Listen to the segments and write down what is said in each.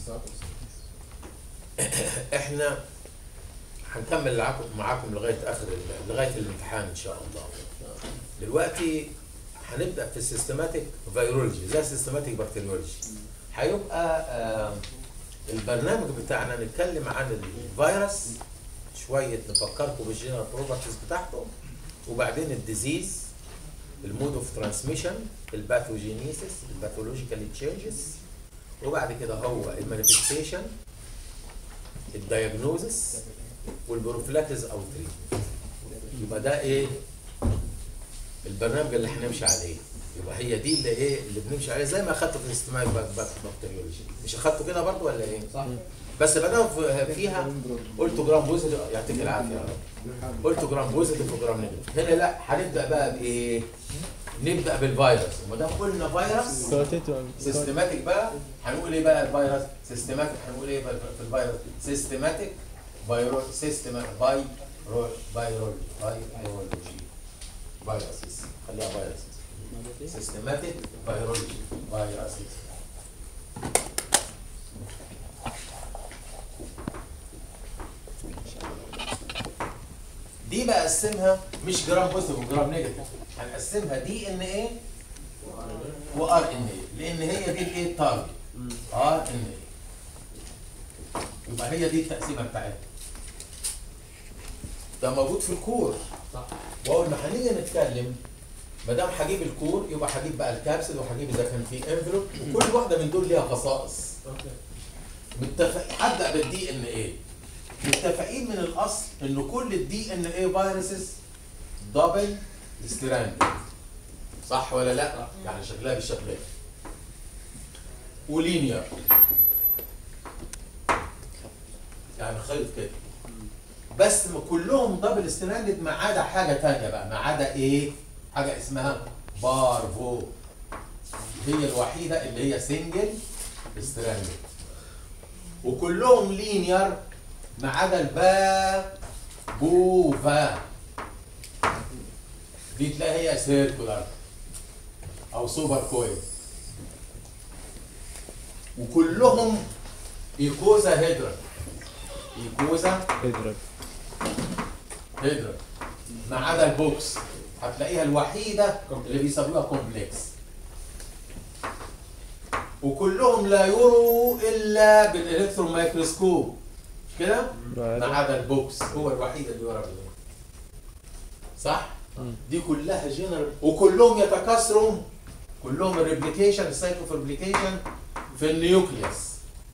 احنا هنكمل معاكم معاكم لغايه اخر ال- لغايه الامتحان ان شاء الله دلوقتي هنبدا في السيستماتيك فيرولوجي زي السيستماتيك بكتيريولوجي هيبقى آه، البرنامج بتاعنا نتكلم عن الفيروس شويه نفكركم بالجنرال بروبرتيز بتاعته وبعدين الديزيز المود اوف ترانسميشن الباثوجينيسيس الباثولوجيكال تشينجز وبعد كده هو المانيفستيشن الدايجنوزس والبروفلاكتز او تريتمنت يبقى ده ايه البرنامج اللي هنمشي عليه يبقى هي دي اللي ايه اللي بنمشي عليه زي ما اخدته في الاستماع بكتيريولوجي مش اخدته كده برضو ولا ايه صح بس بدأوا في- فيها قلت جرام بوزيتيف يعطيك العافيه يا رب قلت جرام بوزيتيف وجرام نيجاتيف هنا لا هنبدا بقى بايه نبدا بالفيروس وما دام قلنا فيروس سيستماتيك بقى هنقول ايه بقى الفيروس سيستماتيك هنقول ايه بقى في الفيروس سيستماتيك فيروس سيستماتيك باي فيرولوجي فيرولوجي فيروسز خليها فيروسز سيستماتيك فيرولوجي فيروسز دي بقسمها مش جرام بوزيتيف وجرام نيجاتيف هنقسمها دي ان ايه وار ان ايه لان هي دي الايه التارجت ار ان ايه يبقى هي دي التقسيمه بتاعتها ده موجود في الكور صح واول ما هنيجي نتكلم ما دام هجيب الكور يبقى هجيب بقى الكابسل وهجيب اذا كان في انفلوب وكل واحده من دول ليها خصائص اوكي متفق هبدا بالدي ان ايه متفقين من الاصل ان كل الدي ان ايه فيروسز دبل ستراند صح ولا لا؟ صح. يعني شكلها بالشكل ده ولينير يعني خيط كده بس م- كلهم دبل ستراندد ما عدا حاجه تانية بقى ما عدا ايه؟ حاجه اسمها بارفو هي الوحيده اللي هي سنجل ستراندد وكلهم لينير ما عدا البا بوفا دي تلاقي هي سيركولار او سوبر كويل وكلهم ايكوزا هيدرا ايكوزا اضرب هيدرا ما عدا البوكس هتلاقيها الوحيده اللي بيسموها كومبلكس وكلهم لا يروا الا بالالكترون مايكروسكوب مش كده؟ ما عدا البوكس هو الوحيد اللي يرى بالإلكترون. صح؟ مم. دي كلها جنرال وكلهم يتكاثروا كلهم الريبليكيشن السايتوفابريكيشن في النيوكليوس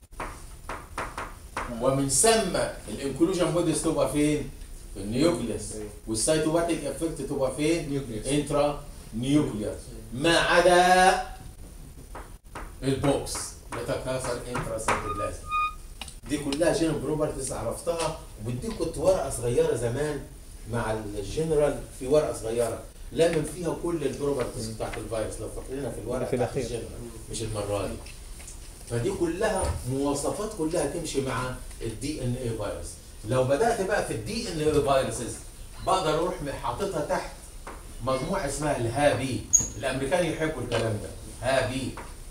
ومن ثم الانكلوجن بوديز تبقى فين؟ في النيوكليوس والسايتوباتيك افكت تبقى فين؟ نيوكليوس انترا نيوكليوس ما عدا البوكس يتكاثر انترا سيتوبلازم دي كلها جينيرال بروبرتيز عرفتها وبديك كنت ورقه صغيره زمان مع الجنرال في ورقه صغيره لامم فيها كل البروبرتيز بتاعت الفيروس لو فاكرينها في الورقه في بتاعت الأخير. الجنرال مش المره دي فدي كلها مواصفات كلها تمشي مع الدي ان اي فيروس لو بدات بقى في الدي ان اي فيروسز بقدر اروح حاططها تحت مجموعه اسمها الهابي الامريكان يحبوا الكلام ده هابي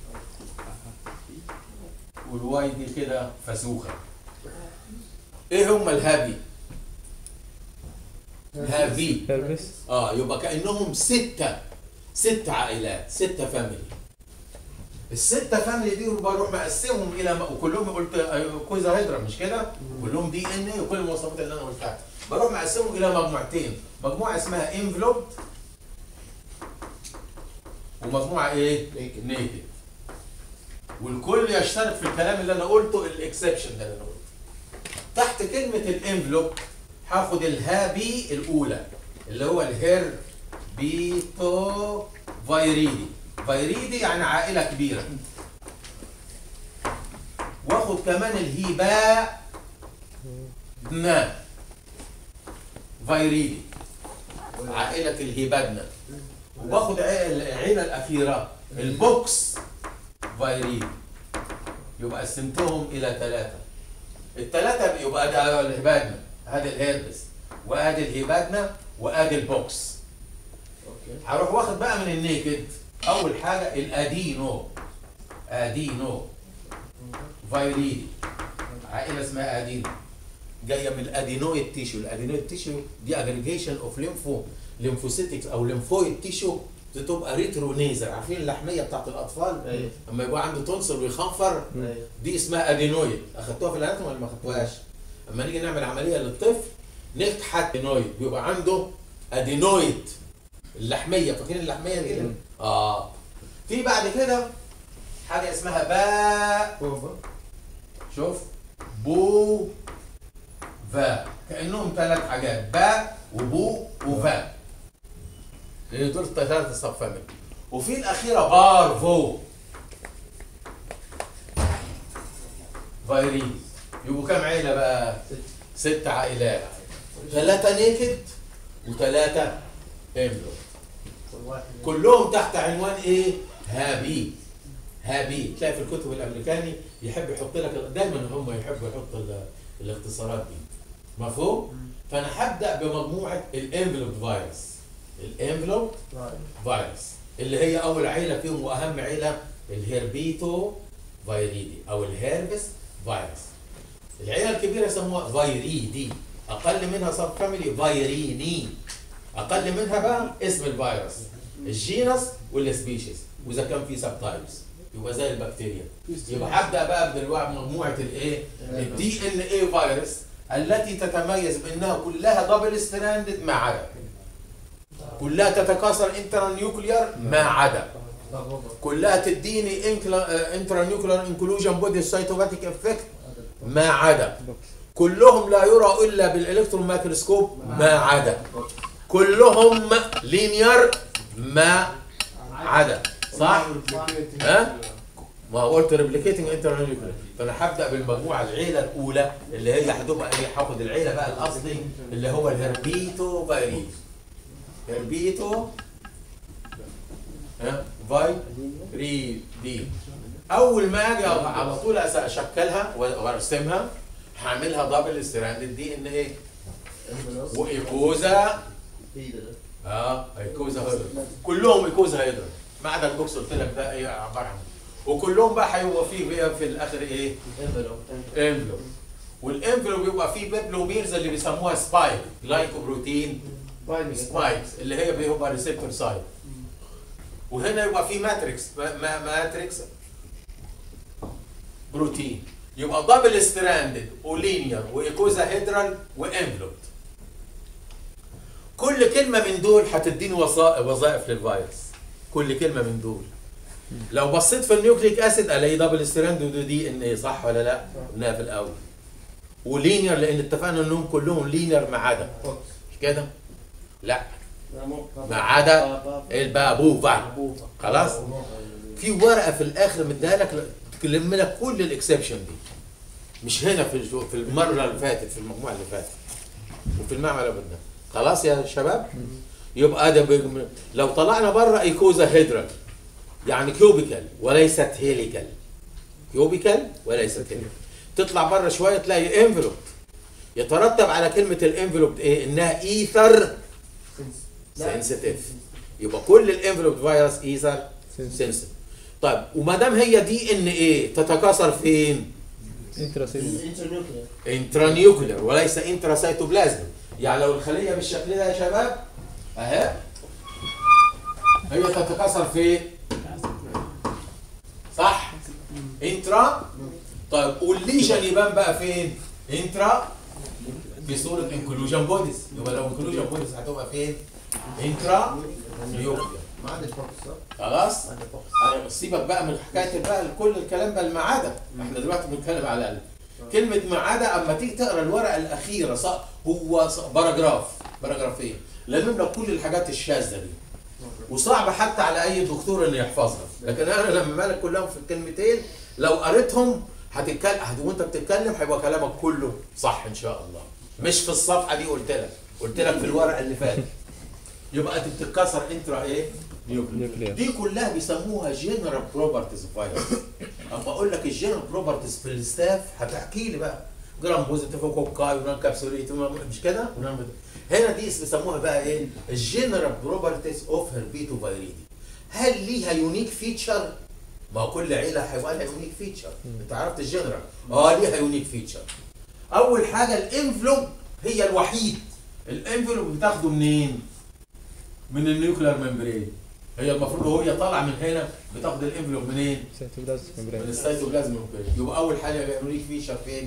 والواي دي كده فسوخه ايه هم الهابي هابي هربس اه يبقى كانهم سته ست عائلات سته فاميلي السته فاميلي دي بروح مقسمهم الى م- وكلهم قلت آه، كويزا هيدرا مش كده؟ كلهم دي ان اي وكل المواصفات اللي انا قلتها بروح مقسمهم الى مجموعتين مجموعه اسمها انفلوب ومجموعه ايه؟ Naked. نيكد والكل يشترك في الكلام اللي انا قلته الاكسبشن ده اللي انا قلته تحت كلمه الانفلوب هاخد الهابي الاولى اللي هو الهير بيتو فايريدي فايريدي يعني عائله كبيره واخد كمان الهيباء نا فايريدي عائله الهيبادنا وباخد عي- العيله الاخيره البوكس فايريدي يبقى قسمتهم الى ثلاثه الثلاثه يبقى ده الهبادنا هذا الهيربس وادي الهبادنا وادي البوكس اوكي هروح واخد بقى من النيكد اول حاجه الادينو ادينو فيريدي عائله اسمها ادينو جايه من الادينويد تيشو الادينويد تيشو دي اجريجيشن اوف ليمفو ليمفوسيتكس او ليمفويد تيشو بتبقى ريترو نيزر عارفين اللحميه بتاعت الاطفال ايوه لما يبقى عنده تونسل ويخنفر ايوه دي اسمها ادينويد اخدتوها في الاناتوم ولا ما اخدتوهاش اما نيجي نعمل عمليه للطفل نفتح ادينويد بيبقى عنده ادينويد اللحميه فاكرين اللحميه دي مم. اه في بعد كده حاجه اسمها باء بوفا شوف بو فا كانهم ثلاث حاجات باء وبو وفا اللي دول ثلاث سب فاميلي وفي الاخيره بارفو فايريز يبقوا كام عيله بقى؟ ست عائلات ثلاثه نيكد وثلاثه امبلو كلهم تحت عنوان ايه؟ هابي هابي تلاقي في الكتب الامريكاني يحب يحط لك دايما هم يحبوا يحطوا ال- الاختصارات دي مفهوم؟ فانا هبدا بمجموعه الانفلوب فيروس الانفلوب فيروس اللي هي اول عيله فيهم واهم عيله الهيربيتو فيريدي او الهيربس فيروس العيله الكبيره يسموها فيريدي اقل منها سب فاميلي فيريني اقل منها بقى اسم الفيروس الجينس والسبيشيز واذا كان في سب تايبس يبقى زي البكتيريا يبقى هبدا بقى دلوقتي بمجموعه الايه الدي ان اي فيروس التي تتميز بانها كلها دبل ستراندد ما عدا كلها تتكاثر انترا نيوكليار ما عدا كلها تديني انترا نيوكليار انكلوجن بودي سايتوباتيك افكت ما عدا كلهم لا يرى الا بالالكترون مايكروسكوب ما عدا كلهم لينير ما عدا صح؟ ها؟ ما هو قلت ريبليكيتنج انترنال فانا هبدا بالمجموعه العيله الاولى اللي هي هتبقى ايه هاخد العيله بقى الاصلي اللي هو الهربيتو فايريز هربيتو ها فاي ري دي اول ما اجي على طول أس- اشكلها وارسمها هعملها دبل ستراندد دي ان ايه وايكوزا اه ايكوزا هيدرا كلهم ايكوزا هيدرا ما عدا البوكس قلت لك ده ايه عباره عن وكلهم بقى هيبقى فيه بقى في الاخر ايه انفلوب والانفلوب بيبقى فيه بيبلوميرز اللي بيسموها سبايك لايكوبروتين سبايكس اللي هي بيبقى ريسبتور سايت وهنا يبقى فيه ماتريكس ما- ما- ماتريكس بروتين يبقى دبل ستراندد ولينير وايكوزا هيدرال وانفلوب كل كلمه من دول هتديني وظائف وظائف للفيروس كل كلمه من دول لو بصيت في النيوكليك اسيد الاقي دبل ستراند ودي ان ايه صح ولا لا؟ قلناها في الاول ولينير لان اتفقنا انهم كلهم لينير ما عدا مش كده؟ لا ما عدا البابوفا خلاص؟ في ورقه في الاخر مديها لك تلم لك كل الاكسبشن دي مش هنا في الجو- في المره اللي فاتت في المجموعه اللي فاتت وفي المعمل اللي بدنا خلاص يا شباب يبقى ده بيجم- لو طلعنا بره ايكوزا هيدرال يعني كيوبيكال وليست هيليكال كيوبيكال وليست هيليكال تطلع بره شويه تلاقي انفلوب يترتب على كلمه الانفلوب ايه انها ايثر سنسيتيف يبقى كل الانفلوب فيروس ايثر سنسيتيف طيب وما دام هي دي ان ايه تتكاثر فين انتراسيلولر انترانيوكلر وليس انتراسيتوبلازم يعني لو الخليه بالشكل ده يا شباب اهي هي تتكاثر فين صح انترا طيب والليشن يبان بقى فين انترا في صوره انكلوجن بوديز يبقى لو انكلوجن بوديز هتبقى فين انترا نيوكلر ما عندش فوكس صح؟ خلاص ما عندش فوكس انا سيبك بقى من حكايه بقى كل الكلام بقى ما عدا احنا دلوقتي بنتكلم على ال- كلمه ما عدا اما تيجي تقرا الورقه الاخيره صح هو ص- باراجراف باراجرافين لازم لك كل الحاجات الشاذه دي وصعب حتى على اي دكتور انه يحفظها لكن انا لما مالك كلهم في الكلمتين لو قريتهم هتتكلم هت- وانت بتتكلم هيبقى كلامك كله صح ان شاء الله مش في الصفحه دي قلت لك قلت لك في الورقه اللي فاتت يبقى انت بتتكسر انترا ايه نيوكلير دي كلها بيسموها جنرال بروبرتيز فيروس اما اقول لك الجنرال بروبرتيز في الستاف هتحكي لي بقى جرام بوزيتيف وكوكاي ونان كابسوليت مش كده ونان هنا دي اسم بيسموها بقى ايه الجنرال بروبرتيز اوف هربيتو فيريدي هل ليها يونيك فيتشر ما هو كل عيله هيبقى لها يونيك فيتشر انت عرفت الجنرال اه ليها يونيك فيتشر اول حاجه الانفلوب هي الوحيد الانفلوب بتاخده منين من النيوكلير ممبرين هي المفروض وهي طالعه من هنا بتاخد الانفلوب منين سيتوبلازم من ممبرين السيتوبلازم ممبرين يبقى اول حاجه يونيك فيتشر فين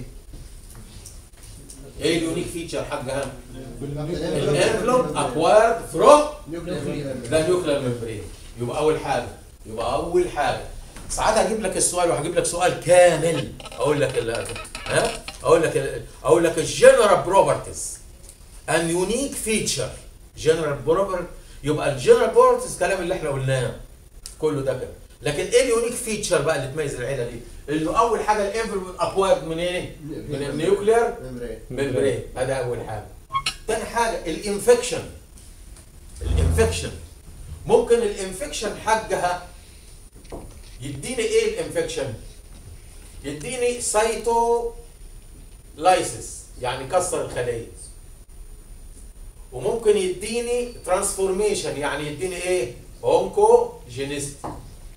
ايه اليونيك فيتشر حقها الانفلوب اكوايرد فروم ده نيوكلير ممبرين يبقى اول حاجه يبقى اول حاجه ساعات هجيب لك السؤال وهجيب لك سؤال كامل اقول لك ال- ها اقول لك ال- اقول لك الجنرال بروبرتيز ان يونيك فيتشر جنرال بروبرتيز يبقى الجنرال بروبرتيز الكلام اللي احنا قلناه كله ده كده لكن ايه اليونيك فيتشر بقى اللي تميز العيله دي؟ انه اول حاجه الانفلوب اكوايرد من ايه؟ من النيوكلير ممبرين هذا اول حاجه تاني حاجه الانفكشن الانفكشن ممكن الانفكشن حقها يديني ايه الانفكشن يديني سايتو لايسيس يعني كسر الخليه وممكن يديني ترانسفورميشن يعني يديني ايه اونكو جينيستي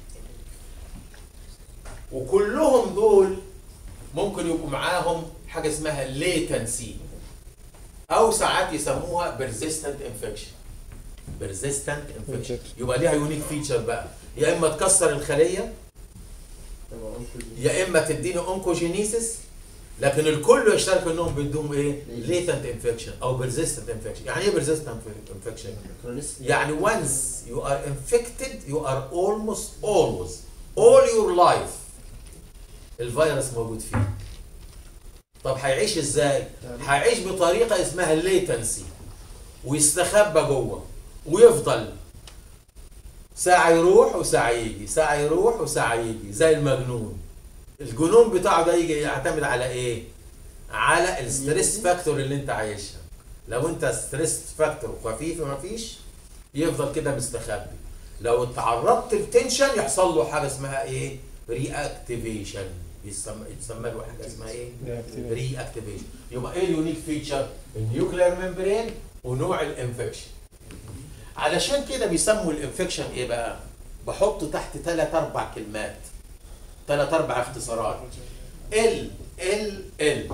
وكلهم دول ممكن يبقوا معاهم حاجه اسمها ليتنسي او ساعات يسموها بيرزيستنت انفكشن بيرزيستنت انفكشن Infection. يبقى ليها يونيك فيتشر بقى يا اما تكسر الخليه يا اما تديني اونكوجينيسيس لكن الكل يشترك انهم بيدوم ايه ليتنت انفكشن او بيرزيستنت انفكشن يعني ايه بيرزيستنت انفكشن يعني once you are infected you are almost always all your life الفيروس موجود فيه طب هيعيش ازاي هيعيش بطريقه اسمها الليتنسي ويستخبى جوه ويفضل ساعة يروح وساعة يجي ساعة يروح وساعة يجي زي المجنون الجنون بتاعه ده يجي يعتمد على ايه على الستريس فاكتور اللي انت عايشها لو انت ستريس فاكتور خفيف ما فيش يفضل كده مستخبي لو تعرضت لتنشن يحصل له حاجه اسمها ايه ري اكتيفيشن يسمى يتسمى له حاجه اسمها ايه Reactivation. ري اكتيفيشن يبقى ايه اليونيك فيتشر النيوكلير ممبرين ونوع الانفكشن علشان كده بيسموا الانفكشن ايه بقى بحط تحت ثلاث اربع كلمات ثلاث اربع اختصارات ال ال ال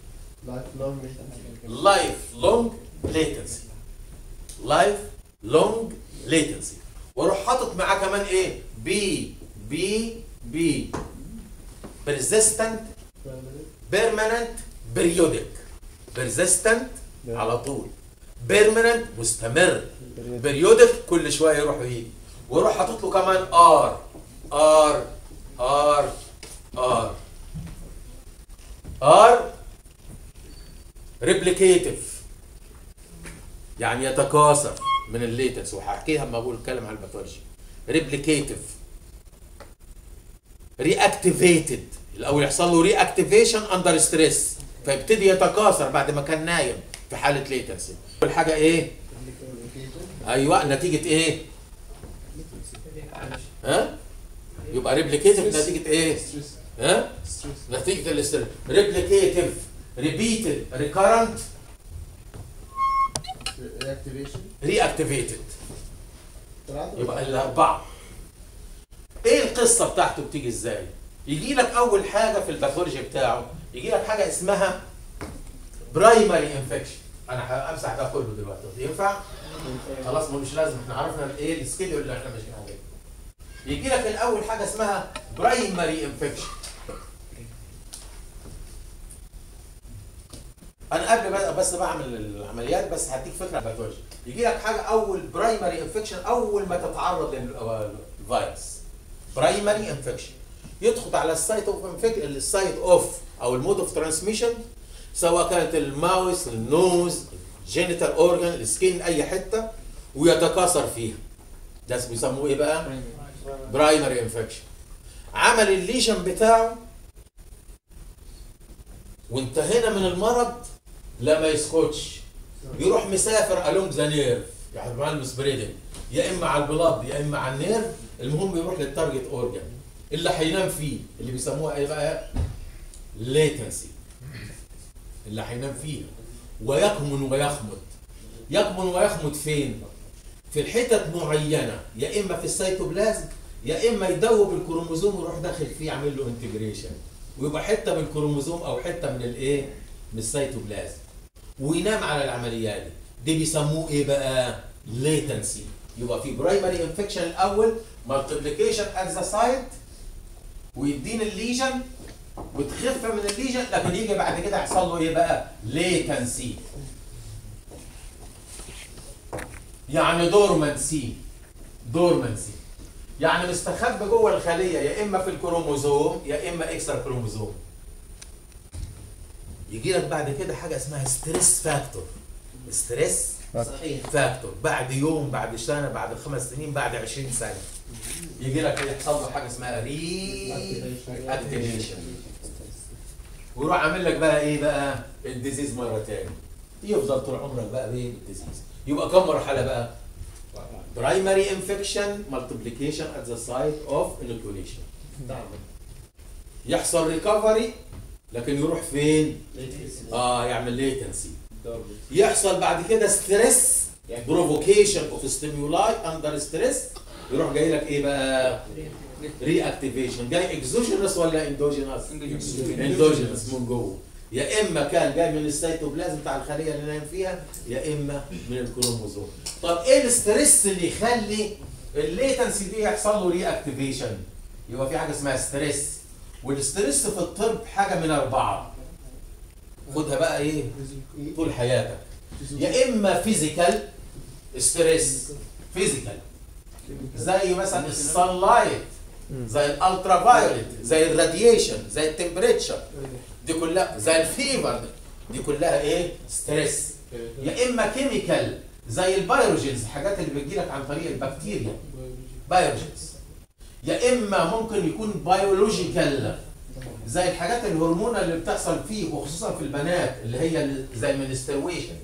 لايف لونج ليتنسي لايف لونج ليتنسي واروح حاطط معاه كمان ايه بي بي بي persistent permanent periodic persistent على طول permanent مستمر periodic كل شويه يروح ويجي واروح حاطط له كمان ار ار ار ار ار ريبليكيتيف يعني يتكاثر من الليتنس وهحكيها لما بقول اتكلم عن الباثولوجي ريبليكيتيف رياكتيفيتد الاول يحصل له ري اكتيفيشن اندر ستريس فيبتدي يتكاثر بعد ما كان نايم في حاله ليتنسي اول حاجه ايه ايوه نتيجه ايه ها يبقى ريبليكيتيف نتيجه ايه ها نتيجه الاستريس ريبليكيتيف ريبيتد ريكارنت ري اكتيفيتد يبقى الاربعه ايه القصه بتاعته بتيجي ازاي يجي لك اول حاجه في الباثولوجي بتاعه يجي لك حاجه اسمها برايمري انفكشن انا همسح ده كله دلوقتي ينفع خلاص ما مش لازم احنا عرفنا ايه السكيدول اللي احنا ماشيين عليه يجي لك الاول حاجه اسمها برايمري انفكشن انا قبل بقى بس بعمل العمليات بس هديك فكره عن الباثولوجي يجي لك حاجه اول برايمري انفكشن اول ما تتعرض للفيروس برايمري انفكشن يدخل على السايت اوف السايت اوف او المود اوف ترانسميشن سواء كانت الماوس النوز جينيتال اورجان السكين اي حته ويتكاثر فيها ده بيسموه ايه بقى برايمري انفكشن عمل الليجن بتاعه وانتهينا من المرض لا ما يسكتش يروح مسافر الونج ذا نيرف يعني مع السبريدنج يا اما على البلاد يا اما على النيرف المهم يروح للتارجت اورجان اللي هينام فيه اللي بيسموها ايه بقى ليتنسي اللي هينام فيها ويكمن ويخمد يكمن ويخمد فين في الحتت معينه يا اما في السيتوبلازم يا اما يدوب الكروموزوم ويروح داخل فيه يعمل له انتجريشن ويبقى حته من الكروموزوم او حته من الايه من السيتوبلازم وينام على العمليه دي دي بيسموه ايه بقى ليتنسي يبقى في برايمري انفكشن الاول مالتيبليكيشن ات ذا سايت ويديني الليجن وتخف من الليجن لكن يجي بعد كده يحصل له ايه بقى ليتنسي يعني دورمنسي دورمنسي يعني مستخبي جوه الخليه يا اما في الكروموزوم يا اما اكسترا كروموزوم يجي لك بعد كده حاجه اسمها ستريس فاكتور ستريس صحيح فاكتور بعد يوم بعد سنه بعد خمس سنين بعد 20 سنه يجي لك يحصل له حاجه اسمها ري اكتيفيشن ويروح عامل لك بقى ايه بقى الديزيز مره تاني يفضل طول عمرك بقى بايه بالديزيز يبقى كم مرحله بقى برايمري انفكشن مالتيبليكيشن ات ذا سايت اوف انوكيوليشن يحصل ريكفري لكن يروح فين اه يعمل ليتنسي يحصل بعد كده ستريس بروفوكيشن اوف ستيمولاي اندر ستريس يروح جاي لك ايه بقى ري اكتيفيشن جاي اكزوجينس ولا اندوجينس اندوجينس من جوه يا اما كان جاي من السيتوبلازم بتاع الخليه اللي نايم فيها يا اما من الكروموزوم طب ايه الاستريس اللي يخلي الليتنسي دي يحصل له ري اكتيفيشن يبقى في حاجه اسمها ستريس والستريس في الطب حاجه من اربعه خدها بقى ايه طول حياتك يا اما فيزيكال ستريس فيزيكال زي مثلا الصن لايت زي الالترا فايوليت زي الراديشن زي التمبريتشر دي كلها زي الفيفر دي كلها ايه ستريس يا اما كيميكال زي البيروجينز الحاجات اللي بتجيلك عن طريق البكتيريا بايوجينز يا اما ممكن يكون بيولوجيكال زي الحاجات الهرمون اللي بتحصل فيه وخصوصا في البنات اللي هي ال- زي المنسترويشن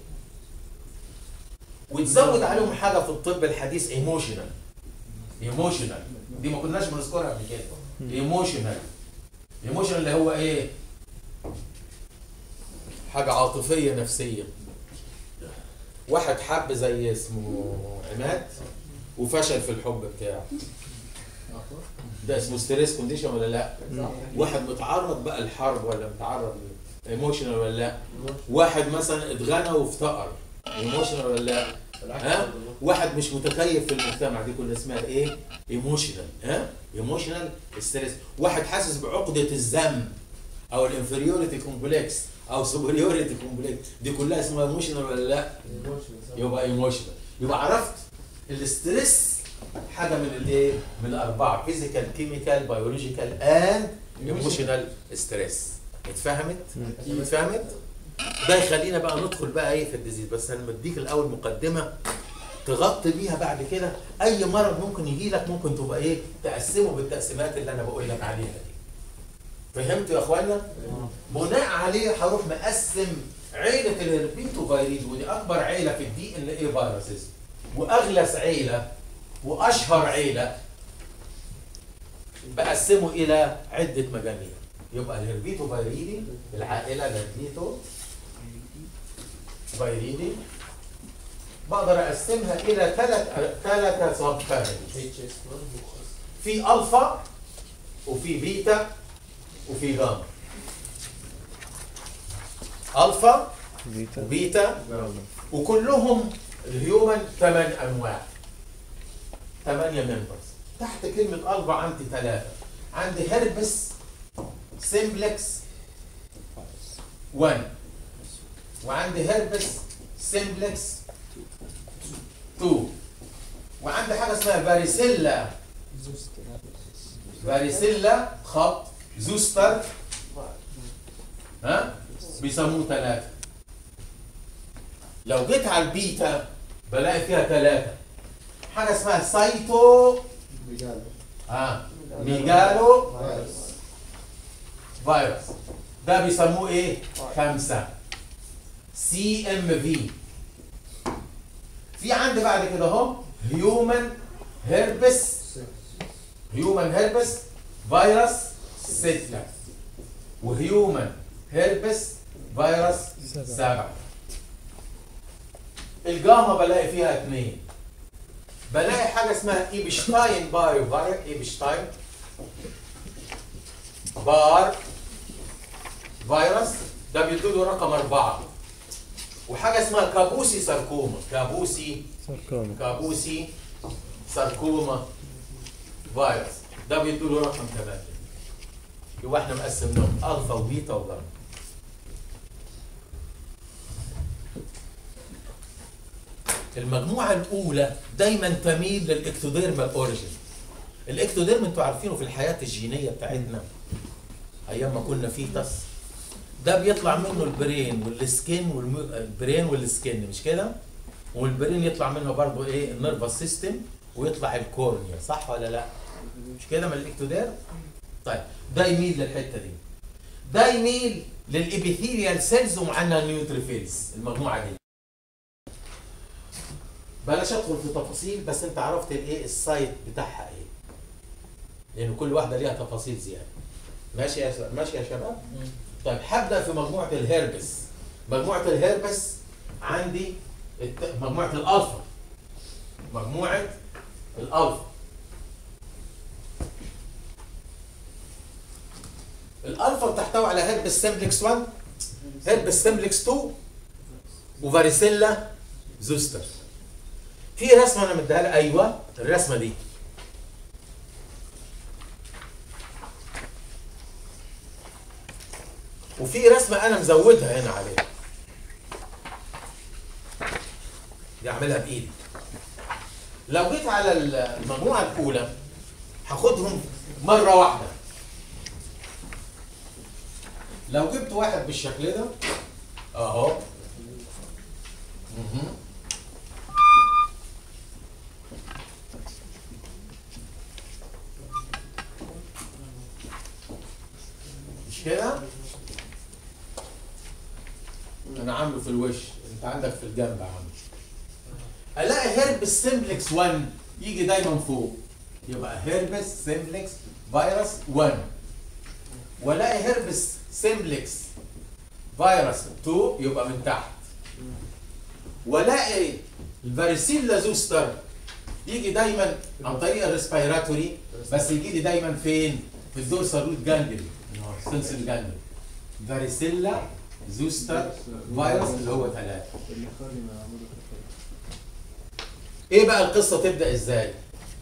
وتزود عليهم حاجه في الطب الحديث ايموشنال ايموشنال دي ما كناش بنذكرها قبل كده ايموشنال ايموشنال اللي هو ايه حاجه عاطفيه نفسيه واحد حب زي اسمه عماد وفشل في الحب بتاعه ده اسمه ستريس كونديشن ولا لا واحد متعرض بقى لحرب ولا متعرض ايموشنال ولا لا واحد مثلا اتغنى وافتقر ايموشنال ولا لا ها واحد مش متكيف في المجتمع دي كلها اسمها ايه ايموشنال ها ايموشنال ستريس واحد حاسس بعقده الذنب او الانفيريوريتي كومبلكس او سوبريوريتي كومبلكس دي كلها اسمها ايموشنال ولا لا يبقى ايموشنال يبقى عرفت الاستريس حاجه من الايه من الاربعه فيزيكال كيميكال بيولوجيكال اند ايموشنال ستريس اتفهمت اتفهمت ده يخلينا بقى ندخل بقى ايه في الديزيز بس انا مديك الاول مقدمه تغطي بيها بعد كده اي مرض ممكن يجي لك ممكن تبقى ايه تقسمه بالتقسيمات اللي انا بقول لك عليها دي فهمتوا يا اخوانا بناء عليه هروح مقسم عيله الهربيتو فيروس ودي اكبر عيله في الدي ان ايه فيروسز واغلس عيله واشهر عيله بقسمه الى عده مجاميع يبقى الهربيتو فيريدي العائله الهربيتو فيريدي بقدر اقسمها الى ثلاث ثلاث سب فاميليز في الفا وفي بيتا وفي جاما الفا بيتا وبيتا وكلهم الهيومن ثمان انواع ثمانية ممبرز تحت كلمة ألفا عندي ثلاثة عندي هربس سيمبلكس 1 وعندي هربس سيمبلكس 2 وعندي حاجة اسمها فاريسيلا فاريسيلا خط زوستر ها بيسموه ثلاثة لو جيت على البيتا بلاقي فيها ثلاثة حاجة اسمها سايتو ها ميجالو فيروس ده بيسموه ايه؟ خمسة سي ام في في عندي بعد كده اهو هيومن هيربس هيومن هيربس فيروس ستة وهيومن هيربس فيروس سبعة الجاما بلاقي فيها اثنين بلاقي حاجه اسمها ايبشتاين بايو فاير ايبشتاين بار فيروس ده بيدوله رقم أربعة وحاجة اسمها كابوسي ساركوما كابوسي ساركوما كابوسي ساركوما فيروس ده بيدوله رقم ثلاثة يبقى احنا مقسمناهم الفا وبيتا وجاما المجموعة الأولى دايما تميل للإكتوديرمال أوريجين الإكتوديرم انتوا عارفينه في الحياة الجينية بتاعتنا أيام ما كنا فيتس ده بيطلع منه البرين والسكين والم... البرين والسكين مش كده؟ والبرين يطلع منه برضه ايه النيرفس سيستم ويطلع الكورنيا صح ولا لا؟ مش كده من الاكتودير؟ طيب ده يميل للحته دي ده يميل للابيثيريال سيلز ومعانا النيوتريفيلز المجموعه دي بلاش ادخل في تفاصيل بس انت عرفت الايه السايت بتاعها ايه لان كل واحده ليها تفاصيل زياده ماشي يا س- ماشي يا شباب طيب هبدا في مجموعه الهيربس مجموعه الهيربس عندي الت- مجموعه الالفا مجموعه الالفا الالفا بتحتوي على هيربس سيمبلكس 1 هيربس سيمبلكس 2 وفاريسيلا زوستر في رسمه انا مديها لها ايوه الرسمه دي وفي رسمه انا مزودها هنا عليها دي اعملها بايدي لو جيت على المجموعه الاولى هاخدهم مره واحده لو جبت واحد بالشكل ده اهو مهم. مش كده؟ انا عامله في الوش انت عندك في الجنب عامله الاقي هيربس سيمبلكس 1 يجي دايما فوق يبقى هيربس سيمبلكس فيروس 1 والاقي هيربس سيمبلكس فيروس 2 يبقى من تحت والاقي الفاريسيلا زوستر يجي دايما عن طريق الريسبيراتوري بس يجي لي دايما فين؟ في الدورسال روت جانجلي سنسل جانجلي فاريسيلا زوستر فيروس اللي هو ثلاثة ايه بقى القصة تبدأ ازاي؟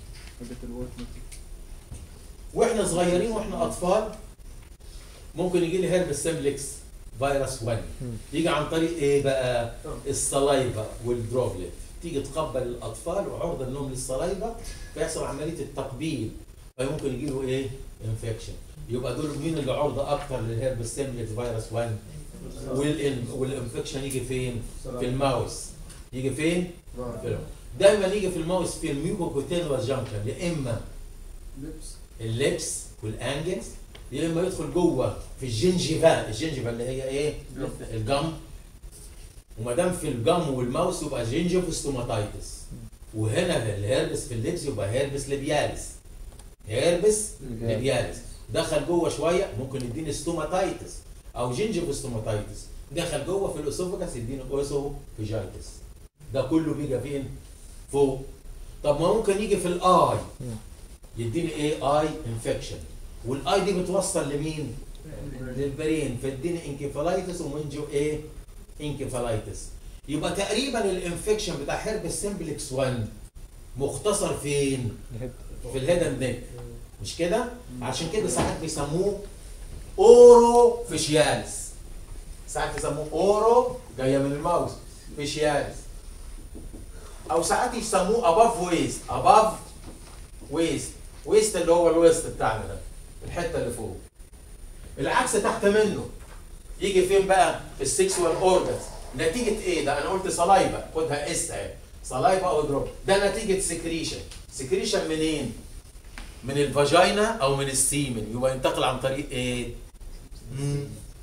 واحنا صغيرين واحنا اطفال ممكن يجي لي هيرب سيمبلكس فيروس 1 يجي عن طريق ايه بقى الصلايفا والدروبلت تيجي تقبل الاطفال وعرضه انهم للصلايفا فيحصل عمليه التقبيل فيمكن يجي له ايه انفكشن يبقى دول مين اللي عرضه اكتر للهيرب سيمبلكس فيروس 1 والإن- والانفكشن يجي فين في الماوس يجي فين في الماوس. دايما يجي في الماوس في الميوكوكوتينوال جانكشن يا اما اللبس والانجلز يا اما يدخل جوه في الجنجيفا الجنجيفا اللي هي ايه الجم وما دام في الجم والماوس يبقى جينجيفوستوماتايتس وهنا الهيربس في اللبس يبقى هيربس ليبياليس هيربس ليبياليس دخل جوه شويه ممكن يديني ستوماتايتس او جينجيفوستوماتايتس دخل جوه في الاسوفجاس يديني اوسوفيجايتس ده كله بيجي فين فوق طب ما ممكن يجي في الاي يديني ايه اي انفكشن والاي دي بتوصل لمين للبرين فيديني انكفالايتس ومنجو ايه انكفالايتس يبقى تقريبا الانفكشن بتاع هيربس سيمبلكس 1 مختصر فين في الهيد اند نيك مش كده عشان كده ساعات بيسموه اورو فيشيالس ساعات يسموه اورو جايه من الماوس فيشيالس او ساعات يسموه اباف ويست اباف ويست ويست اللي هو الويست بتاعنا ده الحته اللي فوق العكس تحت منه يجي فين بقى في السكسوال اورجنز نتيجه ايه ده انا قلت صلايفا خدها اس اهي صلايفا او دروب ده نتيجه سكريشن سكريشن منين من الفاجينا او من السيمن يبقى ينتقل عن طريق ايه مم.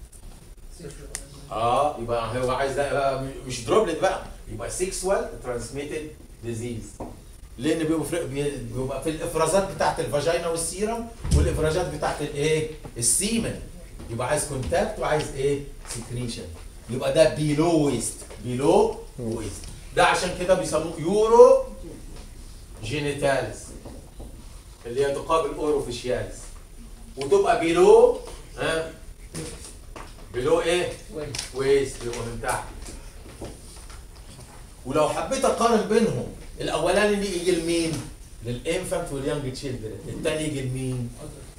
اه يبقى هو عايز ده بقى مش دروبلت بقى يبقى سيكسوال ترانسميتد ديزيز لان بيبقى في بيبقى في الافرازات بتاعت الفاجينا والسيرم والافرازات بتاعت الايه السيمن يبقى عايز كونتاكت وعايز ايه سكريشن يبقى ده بيلو ويست بيلو ويست ده عشان كده بيسموه يورو جينيتاليس اللي هي تقابل اوروفيشياليس وتبقى بيلو ها بيلو ايه؟ ويست يبقى من تحت ولو حبيت اقارن بينهم الاولاني اللي يجي لمين؟ للانفانت واليانج تشيلدرن الثاني يجي لمين؟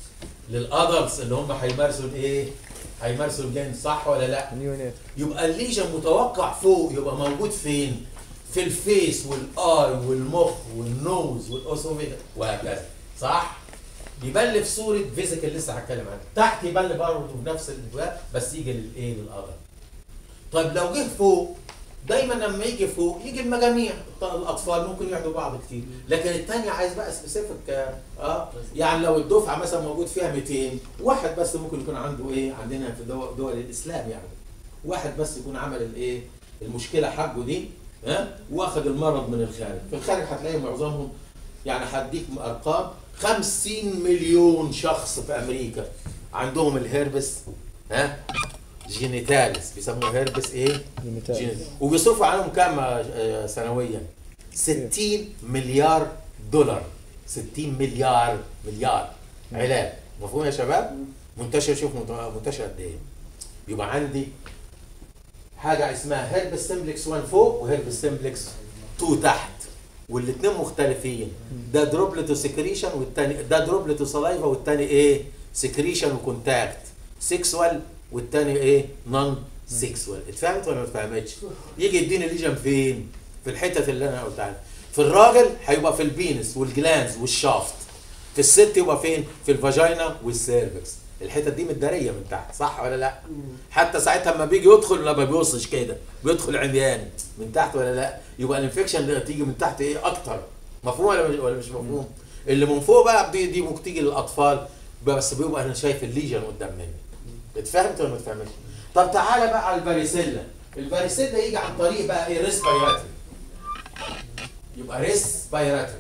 للادلتس اللي هم هيمارسوا الايه؟ هيمارسوا الجين صح ولا لا؟ نيونات يبقى الليجن متوقع فوق يبقى موجود فين؟ في الفيس والاي والمخ والنوز والاوسوفيجا وهكذا صح؟ يبان لي في صوره فيزيكال لسه هتكلم عنها تحت يبان لي برضه في نفس الاتجاه بس يجي للايه للأرض طيب لو جه فوق دايما لما يجي فوق يجي المجاميع الاطفال ممكن يعدوا بعض كتير لكن الثانيه عايز بقى سبيسيفيك اه يعني لو الدفعه مثلا موجود فيها 200 واحد بس ممكن يكون عنده ايه عندنا في دول, دول الاسلام يعني واحد بس يكون عمل الايه المشكله حقه دي ها واخد المرض من الخارج في الخارج هتلاقي معظمهم يعني هديك ارقام 50 مليون شخص في امريكا عندهم الهربس ها جينيتاليس بيسموه هربس ايه نيونات جينيتاليس وبيصرفوا عليهم كام آه، سنويا 60 مليار دولار 60 مليار مليار علاج مفهوم يا شباب منتشر شوف منت- منتشر قد ايه يبقى عندي حاجه اسمها هيربس سمبلكس 1 فوق وهيربس سمبلكس 2 تحت والاثنين مختلفين ده دروبلتو سكريشن والتاني ده دروبلتو سلايفا والتاني ايه سكريشن وكونتاكت سيكسوال والتاني ايه نون سيكسوال اتفهمت ولا ما اتفهمتش يجي يديني ليجن فين في الحتت اللي انا قلت عنها في الراجل هيبقى في البينس والجلانز والشافت في الست يبقى فين في الفاجينا والسيرفكس الحتت دي متداريه من تحت صح ولا لا حتى ساعتها لما بيجي يدخل لما بيبصش كده بيدخل عميان من تحت ولا لا يبقى الانفكشن اللي تيجي من تحت ايه اكتر مفهوم ولا مش ولا مش مفهوم اللي من فوق بقى دي دي ممكن تيجي للاطفال بس بيبقى انا شايف الليجن قدام مني اتفهمت ولا ما اتفهمتش طب تعالى بقى على الفاريسيلا الفاريسيلا يجي عن طريق بقى ايه ريسبيراتوري يبقى ريسبيراتوري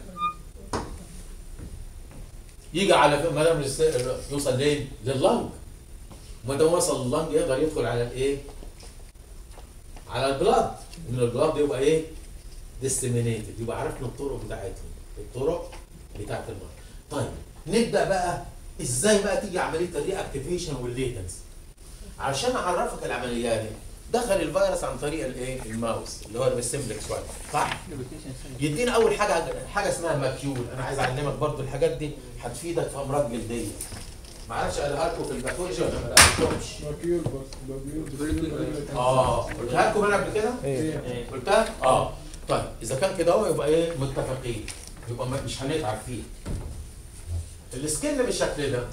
يجي على ما دام الس- يوصل لين لللنج ما دام وصل لللنج يقدر يدخل على الايه على البلاد من البلاد يبقى ايه ديسيمينيتد يبقى عرفنا الطرق بتاعتهم الطرق بتاعت المرض طيب نبدا بقى ازاي بقى تيجي عمليه الري اكتيفيشن والليتنس عشان اعرفك العمليه دي دخل الفيروس عن طريق الايه الماوس اللي هو السمبلكس 1 صح يدينا اول حاجه حاجه اسمها ماكيول انا عايز اعلمك برضو الحاجات دي هتفيدك في امراض جلديه ما اعرفش قالها لكم في الباثولوجي ولا ما قالتهمش ماكيول بس ماكيول اه قلتها لكم انا قبل كده ايه قلتها اه طيب اذا كان كده هو يبقى ايه متفقين يبقى ما- مش هنتعب فيه السكن بالشكل ده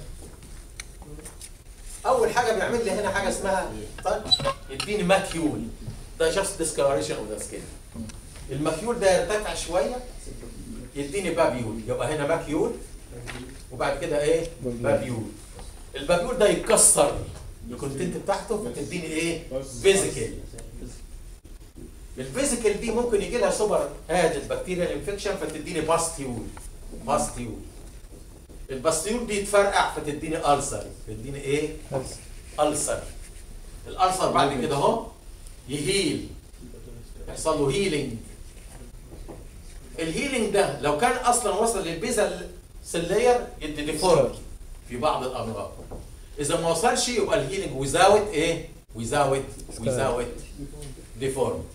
اول حاجه بيعمل لي هنا حاجه اسمها طيب يديني ماكيول ده جاست ديسكلاريشن اوف ذا سكين الماكيول ده يرتفع شويه يديني بابيول يبقى هنا ماكيول وبعد كده ايه بابيول البابيول ده يتكسر الكونتنت بتاعته فتديني ايه فيزيكال الفيزيكال دي ممكن يجي لها سوبر ادد بكتيريال انفكشن فتديني باستيول باستيول الباستيول دي تفرقع فتديني ألسر تديني ايه؟ ألسر الألسر بعد كده اهو يهيل يحصل له هيلينج الهيلينج ده لو كان اصلا وصل للبيزل سلاير يدي ديفورمتي في بعض الامراض اذا ما وصلش يبقى الهيلينج ويزاوت ايه؟ ويزاوت ويزاوت ديفورمتي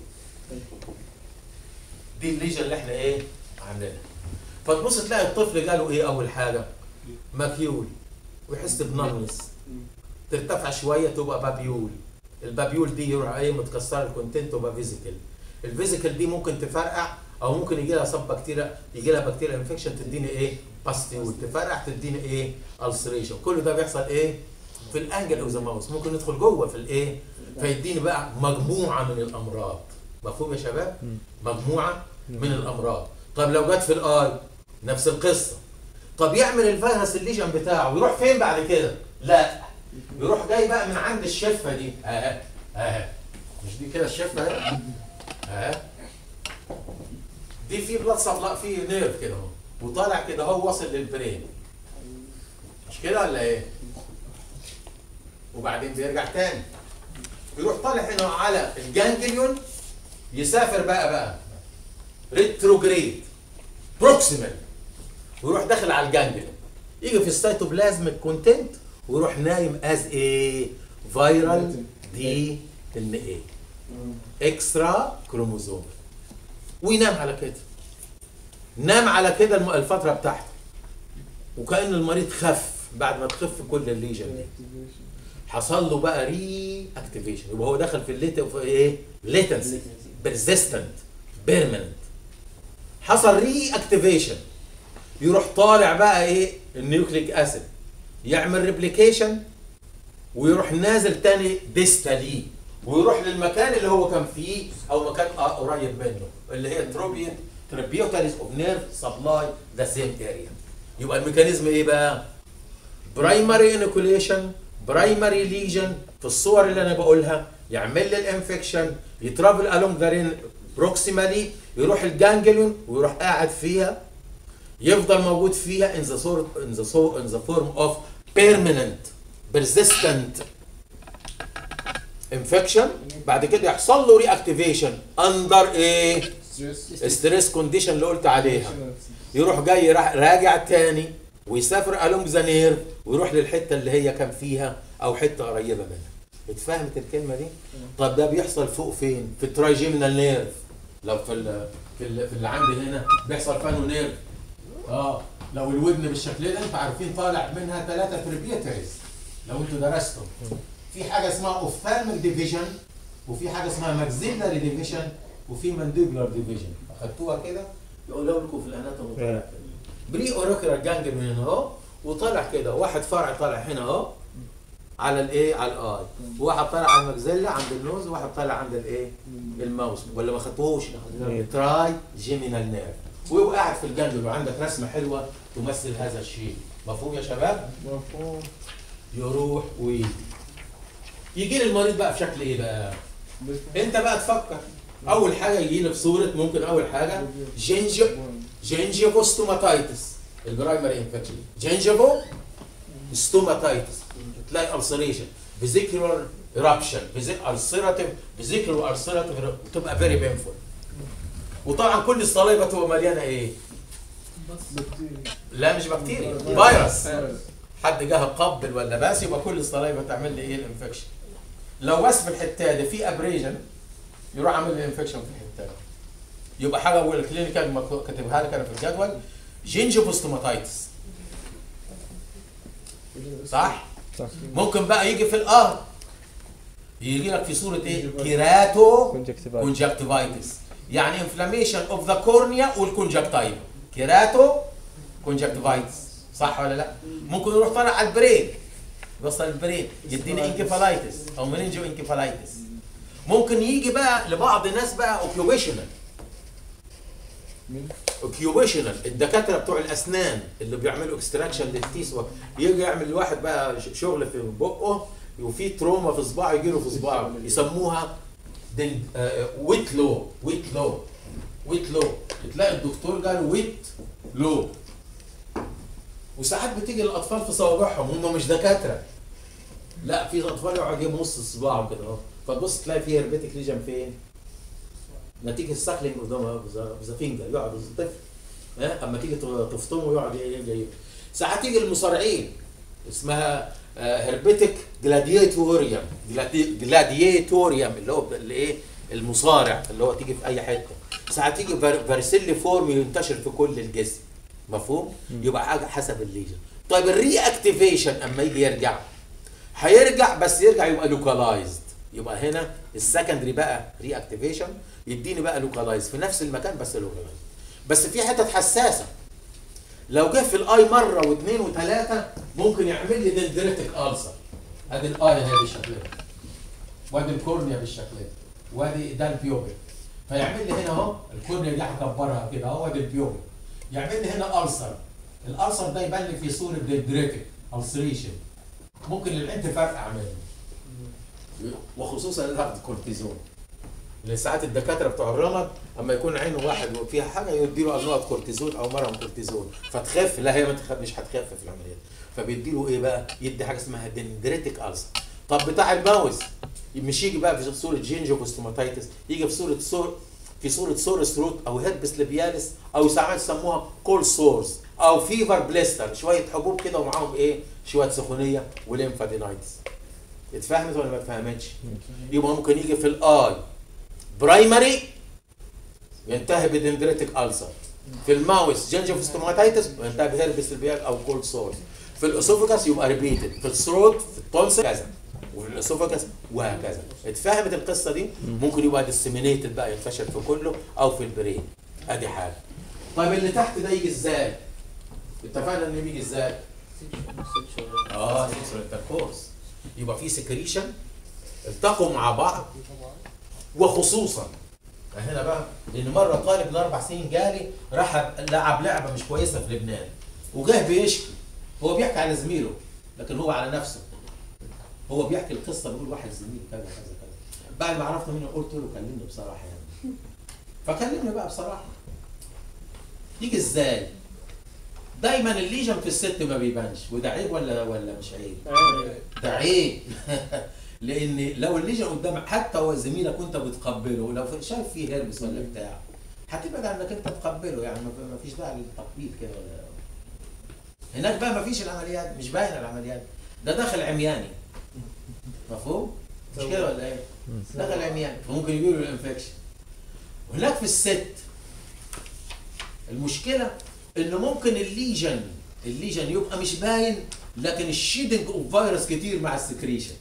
دي الليجن اللي احنا ايه عاملينها فتبص تلاقي الطفل جاله ايه اول حاجه مكيول ويحس بنمنس ترتفع شويه تبقى بابيول البابيول دي يروح ايه متكسره الكونتنت تبقى فيزيكال الفيزيكال دي ممكن تفرقع او ممكن يجي لها سب بكتيريا يجي لها بكتيريا انفكشن تديني ايه باستيول تفرقع تديني ايه السريشن كل ده بيحصل ايه في الانجل اوف ذا ماوس ممكن ندخل جوه في الايه فيديني بقى مجموعه من الامراض مفهوم يا شباب مجموعه من الامراض طب لو جت في الاي نفس القصه طب يعمل الفيروس الليجن بتاعه يروح فين بعد كده لا يروح جاي بقى من عند الشفه دي اهي اهي مش دي كده الشفه اهي اهي دي في بلاد سبلاء في نيرف كده اهو وطالع كده اهو واصل للبرين مش كده ولا ايه وبعدين بيرجع تاني يروح طالع هنا على الجانجليون يسافر بقى بقى ريتروجريد بروكسيمال ويروح داخل على الجانجليون يجي في السيتوبلازم كونتنت ويروح نايم از ايه فيرال دي ان ايه اكسترا كروموزوم وينام على كده نام على كده الم- الفتره بتاعته وكأن المريض خف بعد ما تخف كل الليجن دي حصل له بقى ري اكتيفيشن يبقى هو دخل في الليت في ايه ليتنسي بيرزيستنت بيرمننت حصل ري اكتيفيشن يروح طالع بقى ايه النيوكليك اسيد يعمل ريبليكيشن ويروح نازل تاني ديستالي ويروح للمكان اللي هو كان فيه او مكان آه قريب منه اللي هي تروبيا تريبيوتاليز اوف نيرف سبلاي ذا سيم اريا يبقى الميكانيزم ايه بقى؟ برايمري انوكوليشن برايمري ليجن في الصور اللي انا بقولها يعمل لي الانفكشن يترافل الونج ذا رين بروكسيمالي يروح الجانجليون ويروح قاعد فيها يفضل موجود فيها in the sort in the so in the form of permanent persistent infection بعد كده يحصل له reactivation under ايه ستريس كونديشن اللي قلت عليها يروح جاي راح راجع تاني ويسافر الونج ذا نير ويروح للحته اللي هي كان فيها او حته قريبه منها اتفهمت الكلمه دي طب ده بيحصل فوق فين في الترايجيمنال نيرف لو في ال في ال في اللي عندي هنا بيحصل فانو نيرف اه لو الودن بالشكل ده انتوا عارفين طالع منها ثلاثه تريبيوتريز لو انتوا درستم في حاجه اسمها اوفثالميك ديفيجن وفي حاجه اسمها ماكسيلاري ديفيجن وفي مانديبولار ديفيجن اخدتوها كده يقولوا لكم في الاناتومي طالع كده بري اوريكولار جانجل من هنا اهو وطالع كده واحد فرع طالع هنا اهو على الايه على الاي وواحد طالع على المجزله عند النوز وواحد طالع عند الايه الماوس ولا ما خدتوهوش تراي جيمينال نيرف ويبقى قاعد في الجنب وعندك رسمه حلوه تمثل هذا الشيء مفهوم يا شباب مفهوم يروح ويجي يجي لي المريض بقى في شكل ايه بقى انت بقى تفكر اول حاجه يجي لي بصوره ممكن اول حاجه جينجو جينجيفو ستوماتايتس البرايمري انفكشن جينجيفو ستوماتايتس تلاقي السريشن فيزيكولار ايرابشن السيراتيف فيزيكولار السيراتيف بتبقى فيري بينفول وطبعا كل الصلايبه تبقى مليانه ايه؟ لا مش بكتيريا فيروس حد جه قبل ولا باس يبقى كل الصلايبه تعمل لي ايه الانفكشن لو بس في الحته دي في ابريجن يروح عامل لي انفكشن في الحته دي يبقى حاجه اول الكلينيكال مكتوب- كاتبها لك انا في الجدول جينجيفوستوماتايتس صح؟ صح ممكن بقى يجي في الار يجي لك في صوره ايه؟ كيراتو كونجكتيفايت كونجكتيفايتس يعني انفلاميشن اوف ذا كورنيا والكونجكتيفا كيراتو كونجكتيفايتس صح ولا لا؟ ممكن يروح طالع على البرين يوصل البرين يديني انكفالايتس او مننجو انكفالايتس ممكن يجي بقى لبعض الناس بقى اوكيوبيشنال اوكيوبيشنال الدكاتره بتوع الاسنان اللي بيعملوا اكستراكشن للتيس و- يجي يعمل الواحد بقى ش- شغل في بقه وفي تروما في صباعه يجي له في صباعه يسموها دن... آه ويت لو ويت لو ويت لو تلاقي الدكتور قال ويت لو وساعات بتيجي الاطفال في صوابعهم هم مش دكاتره لا في اطفال يقعد يجيب نص صباعه كده اهو فتبص تلاقي فيه هربتك ليجن فين؟ نتيجه الساكلينج اوف ذا فينجر يقعد الطفل ها اما تيجي تفطمه يقعد يجي ساعات يجي المصارعين اسمها هربتك جلاديتوريوم جلاديتوريوم اللي هو اللي ايه المصارع اللي هو تيجي في اي حته ساعات يجي فارسيلي فورم ينتشر في كل الجسم مفهوم يبقى حاجه حسب الليجن طيب الري اكتيفيشن اما يجي يرجع هيرجع بس يرجع يبقى لوكالايزد يبقى هنا السكندري بقى ري اكتيفيشن يديني بقى لوكالايز في نفس المكان بس لوكالايز بس في حتت حساسه لو جه في الاي مره واثنين وثلاثه ممكن يعمل لي دندريتك السر ادي الاي اهي بالشكل ده وادي الكورنيا بالشكل ده وادي ده البيوبل فيعمل لي هنا اهو الكورنيا دي هكبرها كده اهو وادي البيوبل يعمل لي هنا السر الالسر ده يبان لي في صوره دندريتك السريشن ممكن العين تفرقع منه وخصوصا اللي هاخد كورتيزون لان ساعات الدكاتره بتوع الرمد اما يكون عينه واحد وفيها حاجه يديله انواع كورتيزون او مرهم كورتيزون فتخف لا هي ما تخف مش هتخف في العمليات فبيديله ايه بقى؟ يدي حاجه اسمها دندريتك السر طب بتاع الماوس مش يجي بقى في صوره جينجوفوستوماتيتس يجي في صوره صور في صوره سورس روت او هيربس ليبياليس او ساعات يسموها كول سورس او فيفر بليستر شويه حبوب كده ومعاهم ايه شويه سخونيه وليمفادينايتس اتفهمت ولا ما اتفهمتش يبقى ممكن يجي في الاي برايمري ينتهي بدندريتك ألسر في الماوس جنجف ستوماتيتس وينتهي بهيربس ليبيال او كولد سورس في الاسوفاجاس يبقى ريبيتد في الثروت في التونسل كذا وفي الاسوفاجاس وهكذا اتفهمت القصه دي ممكن يبقى ديسيمينيتد بقى ينتشر في كله او في البرين ادي حاجه طيب اللي تحت ده يجي ازاي اتفقنا انه بيجي ازاي اه سيكسوال انتركورس يبقى في سكريشن التقوا مع بعض وخصوصا هنا بقى لان مره طالب من اربع سنين جالي راح لعب لعبه مش كويسه في لبنان وجاه بيشكي هو بيحكي على زميله لكن هو على نفسه هو بيحكي القصه بيقول واحد زميل كذا كذا كذا بعد ما عرفت منه قلت له كلمني بصراحه يعني فكلمني بقى بصراحه يجي ازاي؟ دايما الليجن في الست ما بيبانش وده عيب ولا ولا مش عيب؟ ده عيب لان لو الليجن قدامك حتى هو زميلك وانت بتقبله لو شايف فيه هربس ولا بتاع هتبعد عنك انت تقبله يعني ما ما فيش داعي للتقبيل كده ولا هناك بقى ما فيش العمليات مش باينه العمليات ده داخل عمياني مفهوم؟ مش كده ولا ايه؟ داخل عمياني فممكن يجيله الانفكشن وهناك في الست المشكله انه ممكن الليجن الليجن يبقى مش باين لكن الشيدنج اوف فيروس كتير مع السكريشن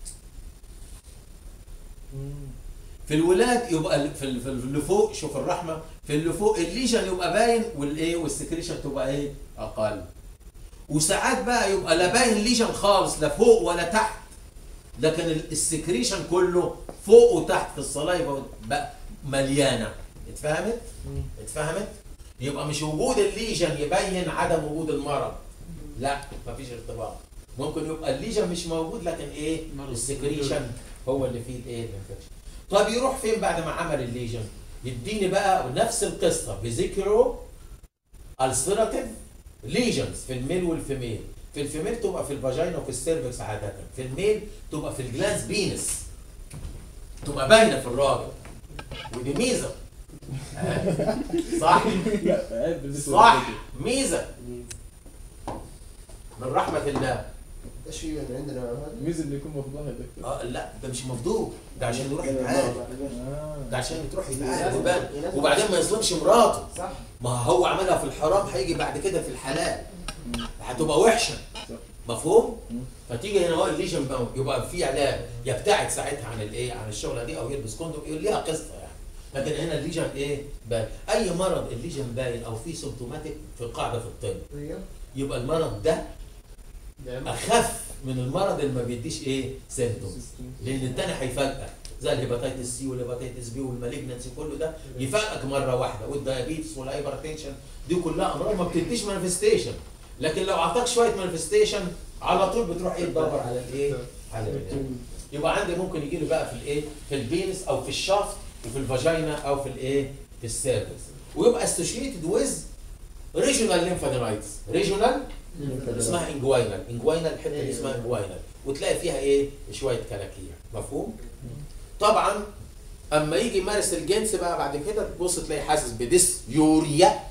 في الولاد يبقى ال- في ال- في اللي فوق شوف الرحمه في اللي فوق الليجن يبقى باين والايه والسكريشن تبقى ايه اقل وساعات بقى يبقى لا باين ليجن خالص لا فوق ولا تحت لكن ال- السكريشن كله فوق وتحت في الصلايفه بقى مليانه اتفهمت؟ اتفهمت؟ يبقى مش وجود الليجن يبين عدم وجود المرض لا مفيش ارتباط ممكن يبقى الليجن مش موجود لكن ايه السكريشن هو اللي فيه الايه الانفكشن طب يروح فين بعد ما عمل الليجن يديني بقى نفس القصه بذكره السيراتيف ليجنز في الميل والفيميل في الفيميل تبقى في الفاجينا وفي السيرفكس عاده في الميل تبقى في الجلانس بينس تبقى باينه في الراجل ودي ميزه آه. صح صح ميزه من رحمه الله ايش في من عندنا هذا؟ ميزه اللي يكون مفضوح يا دكتور اه لا ده مش مفضوح ده عشان يروح يتعالج آه. ده عشان تروح يتعالج وبان وبعدين ما يظلمش مراته صح ما هو عملها في الحرام هيجي بعد كده في الحلال هتبقى وحشه مفهوم؟ فتيجي هنا هو الليجن باوند يبقى في علاج يبتعد ساعتها عن الايه؟ عن الشغله دي او يلبس كوندوم يقول ليها قصه يعني لكن هنا الليجن ايه؟ باين اي مرض الليجن باين او في سيمتوماتيك في قاعده في الطب ايوه يبقى المرض ده اخف من المرض اللي ما بيديش ايه؟ سيمتومز لان التاني هيفاجئك زي الهيباتيتس سي والهيباتيتس بي والمالجنسي كله ده يفاجئك مره واحده والدايابيتس والهايبرتنشن دي كلها امراض ما بتديش مانيفستيشن لكن لو اعطاك شويه مانيفستيشن على طول بتروح ايه تدور على الايه؟ على العلاج. يبقى عندي ممكن يجي لي بقى في الايه؟ في البينس او في الشافت وفي الفاجينا او في الايه؟ في السيرفكس ويبقى اسوشيتد ويز ريجونال ليمفادينايتس ريجونال اسمها انجوينال انجوينال الحته اللي اسمها انجوينال وتلاقي فيها ايه شويه كلاكيع مفهوم طبعا اما يجي يمارس الجنس بقى بعد كده تبص تلاقي حاسس بديسيوريا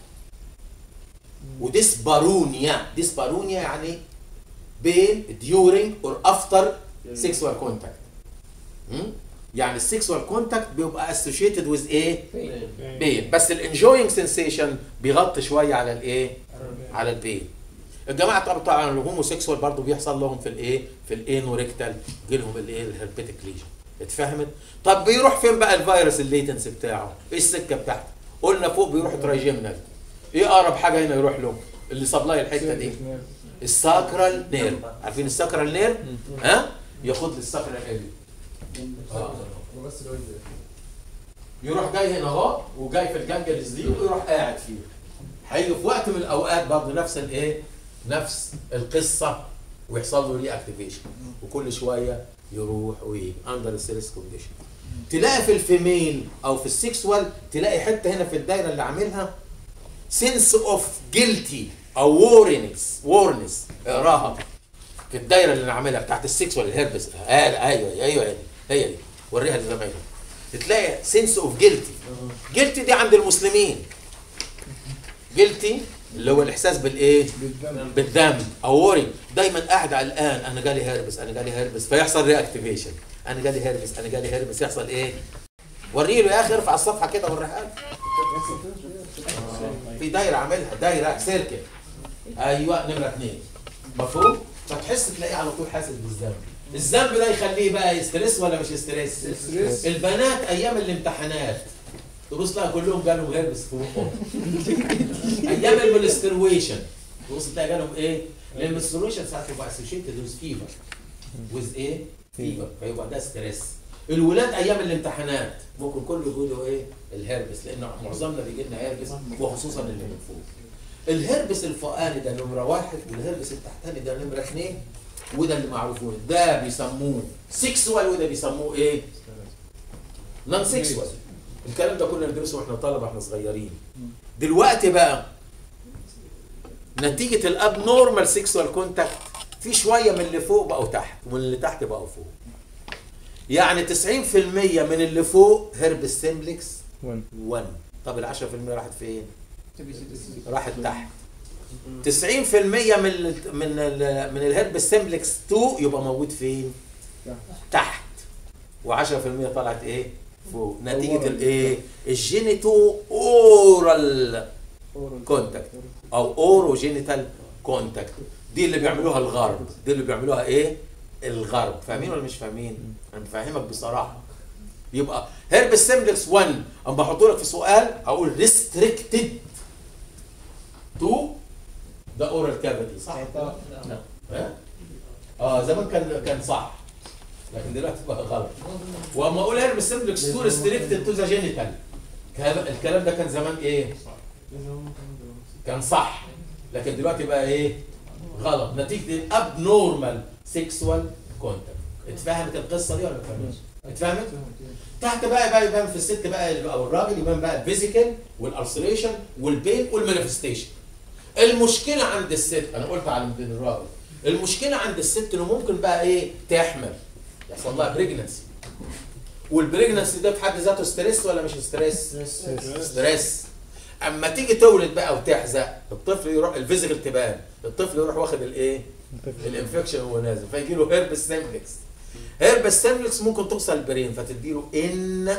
وديسبارونيا ديسبارونيا يعني بين during or after sexual contact م? يعني السكسوال كونتاكت بيبقى associated with ايه؟ بين بس الانجوينج سensation بيغطي شويه على الايه؟ على البين الجماعه طبعا طبعا الهوموسيكسوال برضه بيحصل لهم في الايه؟ في الانوريكتال يجي لهم الايه؟ الهربيتك ليجن اتفهمت؟ طب بيروح فين بقى الفيروس الليتنس بتاعه؟ ايه السكه بتاعته؟ قلنا فوق بيروح ترايجيمنال ايه اقرب حاجه هنا يروح له؟ اللي سبلاي الحته دي الساكرال نير عارفين الساكرال نير؟ ها؟ ياخد لي الساكرال اريا آه. بس الوجه يروح جاي هنا اهو وجاي في الجنجلز دي ويروح قاعد فيه هيجي في وقت من الاوقات برضه نفس الايه نفس القصه ويحصل له ري اكتيفيشن وكل شويه يروح ويجي اندر ستريس كونديشن تلاقي في الفيميل او في السكسوال تلاقي حته هنا في الدايره اللي عاملها سنس اوف جيلتي او وورنس وورنس اقراها في الدايره اللي انا عاملها بتاعت السكسوال الهربس آه ايوه ايوه هي دي هي دي وريها لزمايلك تلاقي سنس اوف جيلتي جيلتي دي عند المسلمين جيلتي اللي هو الاحساس بالايه بالدم بالدم او وري دايما قاعد قلقان انا جالي هربس انا جالي هربس فيحصل رياكتيفيشن انا جالي هربس انا جالي هربس يحصل ايه وري له يا اخي ارفع الصفحه كده وريها له. في دايره عاملها دايره سيركل ايوه نمره اثنين مفهوم فتحس تلاقيه على طول حاسس بالذنب الذنب ده يخليه بقى ستريس ولا مش ستريس ستريس. البنات ايام الامتحانات تبص لها كلهم جالهم هربس في بقهم ايام المنسترويشن تبص تلاقي جالهم ايه لان المنسترويشن ساعات بيبقى اسوشيتد ويز فيفر ويز ايه فيفر فيبقى ده ستريس الولاد ايام الامتحانات ممكن كله يقولوا ايه الهربس لان معظمنا بيجي لنا هربس وخصوصا اللي من فوق الهربس الفوقاني ده نمره واحد والهربس التحتاني ده نمره اثنين وده اللي معروفون ده بيسموه سيكسوال وده بيسموه ايه؟ نون سيكسوال الكلام ده كنا ندرسه واحنا طلبه واحنا صغيرين دلوقتي بقى نتيجه الاب نورمال سيكسوال كونتاكت في شويه من اللي فوق بقوا تحت ومن اللي تحت بقوا فوق يعني 90% من اللي فوق هربس سيمبلكس وان 1 طب ال 10% راحت فين؟ راحت تحت 90% من ال من ال من الهرب سيمبلكس 2 يبقى موجود فين؟ تحت و10% طلعت ايه؟ فوق نتيجه أورال. الايه؟ الجينيتو اورال كونتاكت او اورو جينيتال كونتاكت دي اللي بيعملوها الغرب دي اللي بيعملوها ايه؟ الغرب فاهمين ولا مش فاهمين؟ انا بفهمك بصراحه يبقى هرب سيمبلكس 1 اما بحطه لك في سؤال هقول ريستريكتد تو ذا اورال كافيتي صح؟ ها؟ اه زمان كان كان صح لكن دلوقتي بقى غلط واما اقول هرب سيمبلكس 2 ريستريكتد تو ذا جينيتال الكلام ده كان زمان ايه؟ كان صح لكن دلوقتي بقى ايه؟ غلط نتيجه الاب نورمال سيكسوال كونتاكت اتفهمت القصه دي ولا ما اتفهمتش؟ اتفهمت؟ تحت بقى بقى يبان في الست بقى او الراجل يبان بقى الفيزيكال والالسريشن والبين والمانيفستيشن المشكله عند الست انا قلت على بين الراجل المشكله عند الست انه ممكن بقى ايه تحمل يحصل لها بريجنسي والبريجنسي ده في حد ذاته ستريس ولا مش ستريس؟ ستريس اما تيجي تولد بقى وتحزق الطفل يروح الفيزيكال تبان الطفل يروح واخد الايه؟ الانفكشن وهو نازل فيجي له هيربس سيمبلكس هيربس سيمبلكس ممكن توصل البرين فتديله ان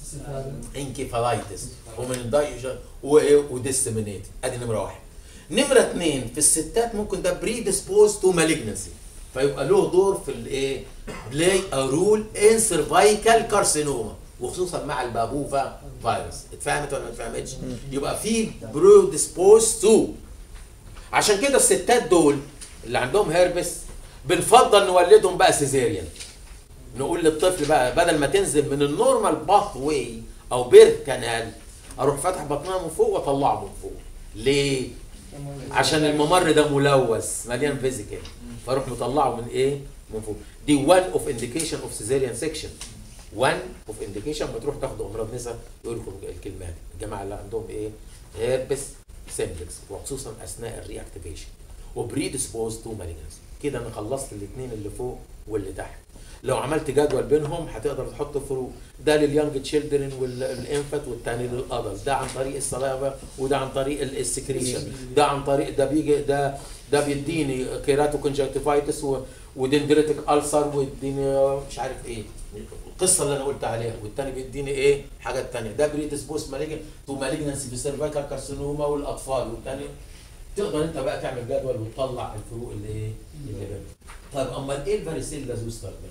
انكيفالايتس ومن وايه وديسمينيت ادي نمره واحد نمره اثنين في الستات ممكن ده بريديسبوز تو مالجنسي فيبقى له دور في الايه بلاي ا رول ان سيرفايكال كارسينوما وخصوصا مع البابوفا فيروس اتفهمت ولا ما اتفهمتش يبقى في بريديسبوز تو عشان كده الستات دول اللي عندهم هيربس بنفضل نولدهم بقى سيزيريان نقول للطفل بقى بدل ما تنزل من النورمال باث واي او بيرث كانال اروح فاتح بطنها من فوق واطلعه من فوق ليه عشان الممر ده ملوث مليان فيزيكال فاروح مطلعه من ايه من فوق دي وان اوف انديكيشن اوف سيزيريان سيكشن وان اوف انديكيشن بتروح تاخد امراض نساء يقول لكم الكلمات الجماعه اللي عندهم ايه هيربس سيمبلكس وخصوصا اثناء الرياكتيفيشن وبريدسبوز تو مالجنسي كده انا خلصت الاثنين اللي فوق واللي تحت لو عملت جدول بينهم هتقدر تحط فروق ده لليونج تشيلدرن والانفت والتاني للادلت ده عن طريق الصلابه وده عن طريق ال- السكريشن ده عن طريق ده بيجي ده ده بيديني كيراتو كونجكتيفايتس ودندريتك السر ويديني مش عارف ايه القصه اللي انا قلت عليها والتاني بيديني ايه حاجات تانية ده بريدسبوس مالجن تو مالجنسي في سيرفايكال كارسينوما والاطفال والتاني تقدر انت بقى تعمل جدول وتطلع الفروق اللي ايه اللي بينهم طيب امال ايه الفاريسيلا زوستر ده؟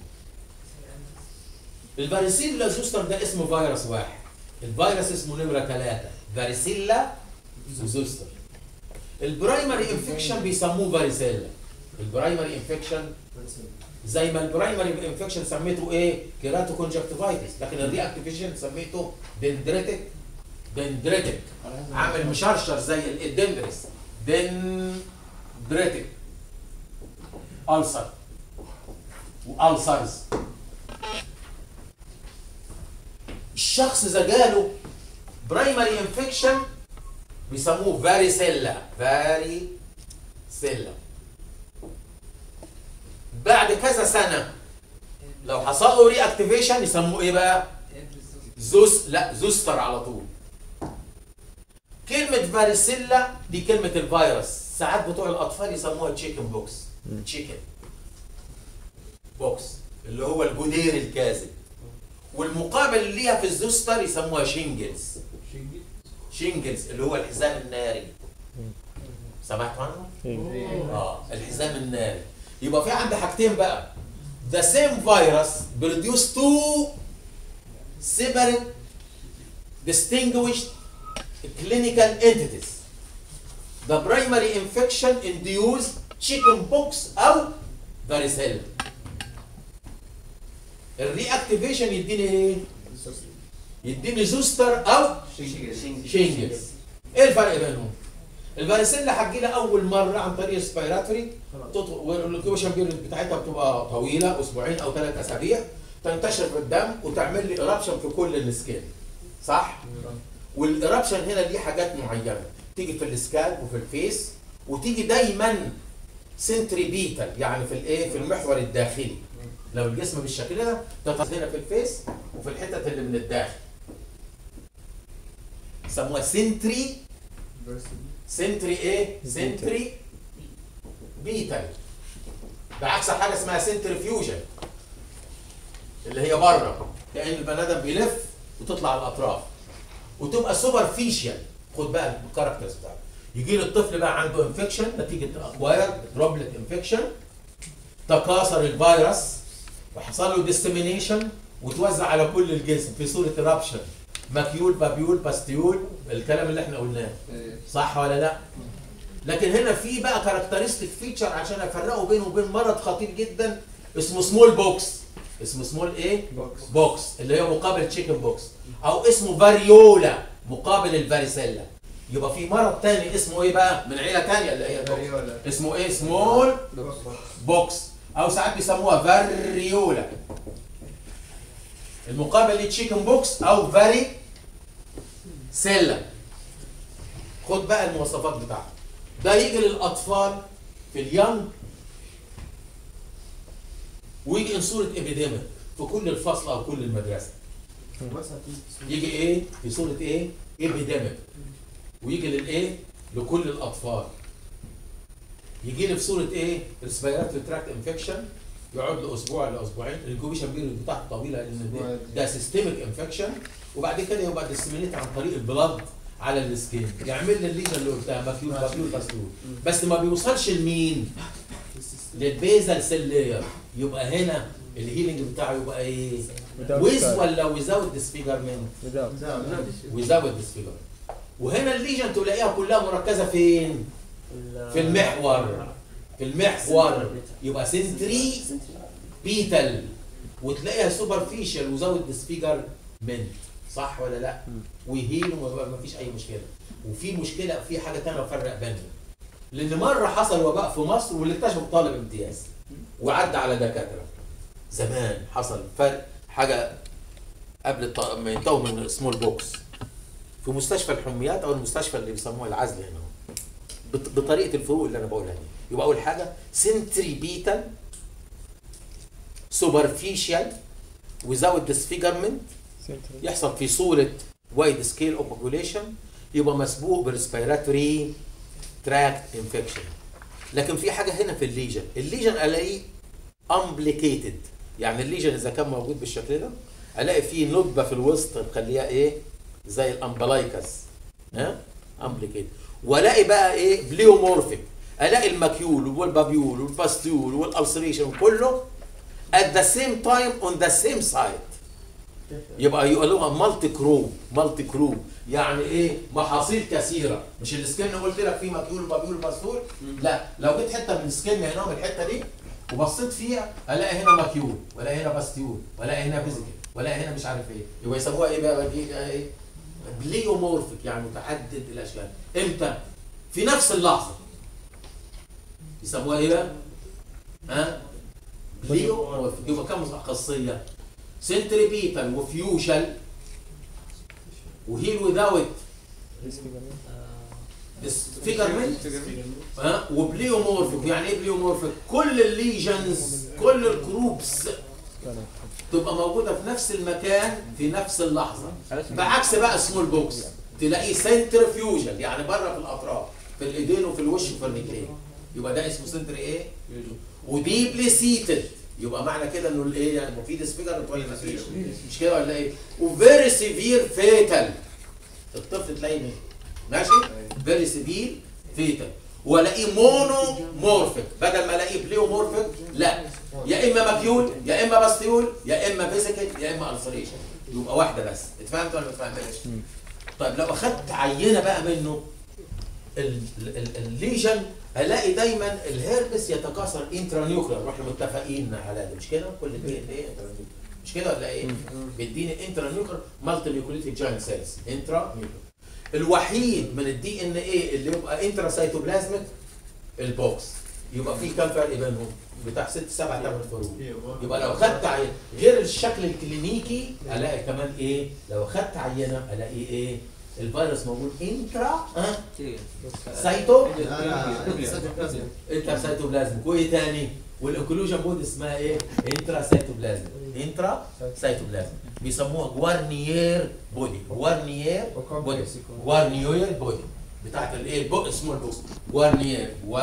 الفاريسيلا زوستر ده اسمه فيروس واحد الفيروس اسمه نمره ثلاثة فاريسيلا زوستر البرايمري انفكشن بيسموه فاريسيلا البرايمري انفكشن زي ما البرايمري انفكشن سميته ايه كيراتو كونجكتيفايتس لكن الرياكتيفيشن سميته دندريتك دندريتك عامل مشرشر زي الدندرس دندريتك ألسر وألسرز الشخص اذا جاله برايمري انفكشن بيسموه فاريسيلا فاريسيلا بعد كذا سنه لو حصل له ري اكتيفيشن يسموه ايه بقى زوس لا زوستر على طول كلمة فاريسيلا دي كلمة الفيروس ساعات بتوع الأطفال يسموها تشيكن بوكس تشيكن بوكس اللي هو الجدير الكاذب والمقابل اللي ليها في الزوستر يسموها شينجلز شينجلز اللي هو الحزام الناري سمعتوا عنه؟ اه الحزام الناري يبقى في عندي حاجتين بقى the same virus produce two separate distinguished clinical entities the primary infection induced chickenpox او varicella الرياكتيفيشن يديني ايه؟ يديني زوستر او شينجلز ايه الفرق بينهم؟ الفاريسيلا هتجيلها اول مره عن طريق السبيراتوري والانكيوبيشن بيريد بتاعتها بتبقى طويله اسبوعين او ثلاث اسابيع تنتشر في الدم وتعمل لي ايرابشن في كل السكين صح؟ والايرابشن هنا ليه حاجات معينه تيجي في السكالب وفي الفيس وتيجي دايما سنتريبيتال يعني في الايه في المحور الداخلي لو الجسم بالشكل ده تظهر هنا في الفيس وفي الحتت اللي من الداخل يسموها سنتري سنتري ايه؟ سنتري بيتال بعكس حاجه اسمها سنتري فيوجن اللي هي بره كان البني ادم بيلف وتطلع على الاطراف وتبقى سوبر فيشيال خد بقى الكاركترز بتاعته يجي لي الطفل بقى عنده انفكشن نتيجه اكواير دروبلت انفكشن تكاثر الفيروس وحصل له ديستمينيشن وتوزع على كل الجسم في صوره رابشن ماكيول بابيول باستيول الكلام اللي احنا قلناه صح ولا لا؟ لكن هنا في بقى كاركترستيك فيتشر عشان افرقه بينه وبين مرض خطير جدا اسمه سمول بوكس اسمه سمول ايه؟ بوكس بوكس اللي هي مقابل تشيكن بوكس او اسمه فاريولا مقابل الفاريسيلا يبقى في مرض تاني اسمه ايه بقى؟ من عيله تانيه اللي هي البوكس. فاريولا اسمه ايه؟ سمول بوكس او ساعات بيسموها فاريولا المقابل لتشيكن بوكس او فاري سيلا خد بقى المواصفات بتاعته ده يجي للاطفال في اليانج ويجي ان صوره ابيديميك في كل الفصل او كل المدرسه يجي ايه في صوره ايه ابيديميك ويجي للايه لكل الاطفال يجي لي في صوره ايه ريسبيراتوري تراكت انفكشن يقعد له اسبوع لاسبوعين الانكوبيشن بيريود بتاعته طويله لان ده, ده سيستميك انفكشن وبعد كده يبقى ديسمينيت عن طريق البلاد على السكين يعمل لي الليجن اللي قلتها ماكيول ماكيول باستول بس ما بيوصلش لمين؟ للبيزل سيل لاير يبقى هنا الهيلينج بتاعه يبقى ايه؟ ويز ولا ويزاوت ديسفيجرمنت؟ ويزاوت ديسفيجرمنت وهنا الليجن تلاقيها كلها مركزه فين؟ في المحور في المحور يبقى سنتري بيتال وتلاقيها سوبرفيشال وزود ديسفيجر منت صح ولا لا؟ ويهيل وما فيش اي مشكله وفي مشكله في حاجه ثانيه افرق بينهم لان مره حصل وباء في مصر واللي اكتشفه طالب امتياز وعدى على دكاتره زمان حصل فرق حاجه قبل الط- ما ينتهوا من سمول بوكس في مستشفى الحميات او المستشفى اللي بيسموها العزل هنا اهو. بط- بطريقه الفروق اللي انا بقولها دي يبقى اول حاجه سنتريبيتال سوبرفيشال وزاوت ديسفيجرمنت يحصل في صوره وايد سكيل اوف population يبقى مسبوق بريسبيراتوري تراكت انفكشن لكن في حاجه هنا في الليجن الليجن الاقيه امبليكيتد يعني الليجن اذا كان موجود بالشكل ده الاقي فيه ندبه في الوسط مخليها ايه زي الامبلايكس ها امبليكيتد والاقي بقى ايه بليومورفيك الاقي الماكيول والبابيول والباستيول والالسريشن كله at the same time on the same site يبقى يقولوها مالتي كروب مالتي كروب يعني ايه محاصيل كثيره مش السكن قلت لك فيه ماكيول وبابيول وباستول لا لو جيت حته من السكن هنا من الحته دي وبصيت فيها الاقي هنا ماكيول والاقي هنا باستيول والاقي هنا فيزيكال والاقي هنا مش عارف ايه يبقى يسموها ايه بقى دي ايه بليومورفيك يعني متعدد الاشكال امتى في نفس اللحظه يسموها ايه بقى ها بليومورفيك يبقى كم خاصيه سنتريبيتال وفيوشال وهيل وذاوت ديسفيجرمنت ها وبليومورفيك يعني ايه بليومورفيك كل الليجنز كل الجروبس تبقى موجوده في نفس المكان في نفس اللحظه بعكس بقى سمول بوكس تلاقيه سنترفيوجن يعني بره في الاطراف في الايدين وفي الوش وفي الرجلين يبقى ده اسمه سنتر ايه؟ وديبلي سيتد يبقى معنى كده انه الايه يعني في ديسفيجر ولا ما فيش مش كده ولا ايه؟ وفيري سيفير فيتال الطفل تلاقيه مين؟ ماشي؟ فيري سيفير فيتال والاقيه مونو مورفيك بدل ما الاقيه بليو مورفيك لا يا اما مكيول يا اما باستيول يا اما فيزيكال يا اما السريشن يبقى واحده بس اتفهمت ولا ما اتفهمتش؟ طيب لو اخدت عينه بقى منه ال- ال- الليجن هلاقي دايما الهربس يتكاثر انترا نيوكلير واحنا متفقين على ده مش كده كل دي ايه انترا مش كده ولا ايه بيديني انترا نيوكلير مالتي نيوكليتيك جاينت سيلز انترا نيوكلير الوحيد من الدي ان ايه اللي يبقى انترا سيتوبلازميك البوكس يبقى في كام فرق بينهم بتاع ست سبع ثمان فروق يبقى لو خدت عينه غير الشكل الكلينيكي الاقي كمان ايه لو خدت عينه الاقي ايه الفيروس موجود انترا ها سايتو انترا سيتوبلازم وايه تاني والاوكلوجن بود اسمها ايه انترا سيتوبلازم انترا سيتوبلازم بيسموها جوارنيير بودي جوارنيير بودي جوارنيير بودي بتاعت الايه البق اسمه البوست جوارنيير و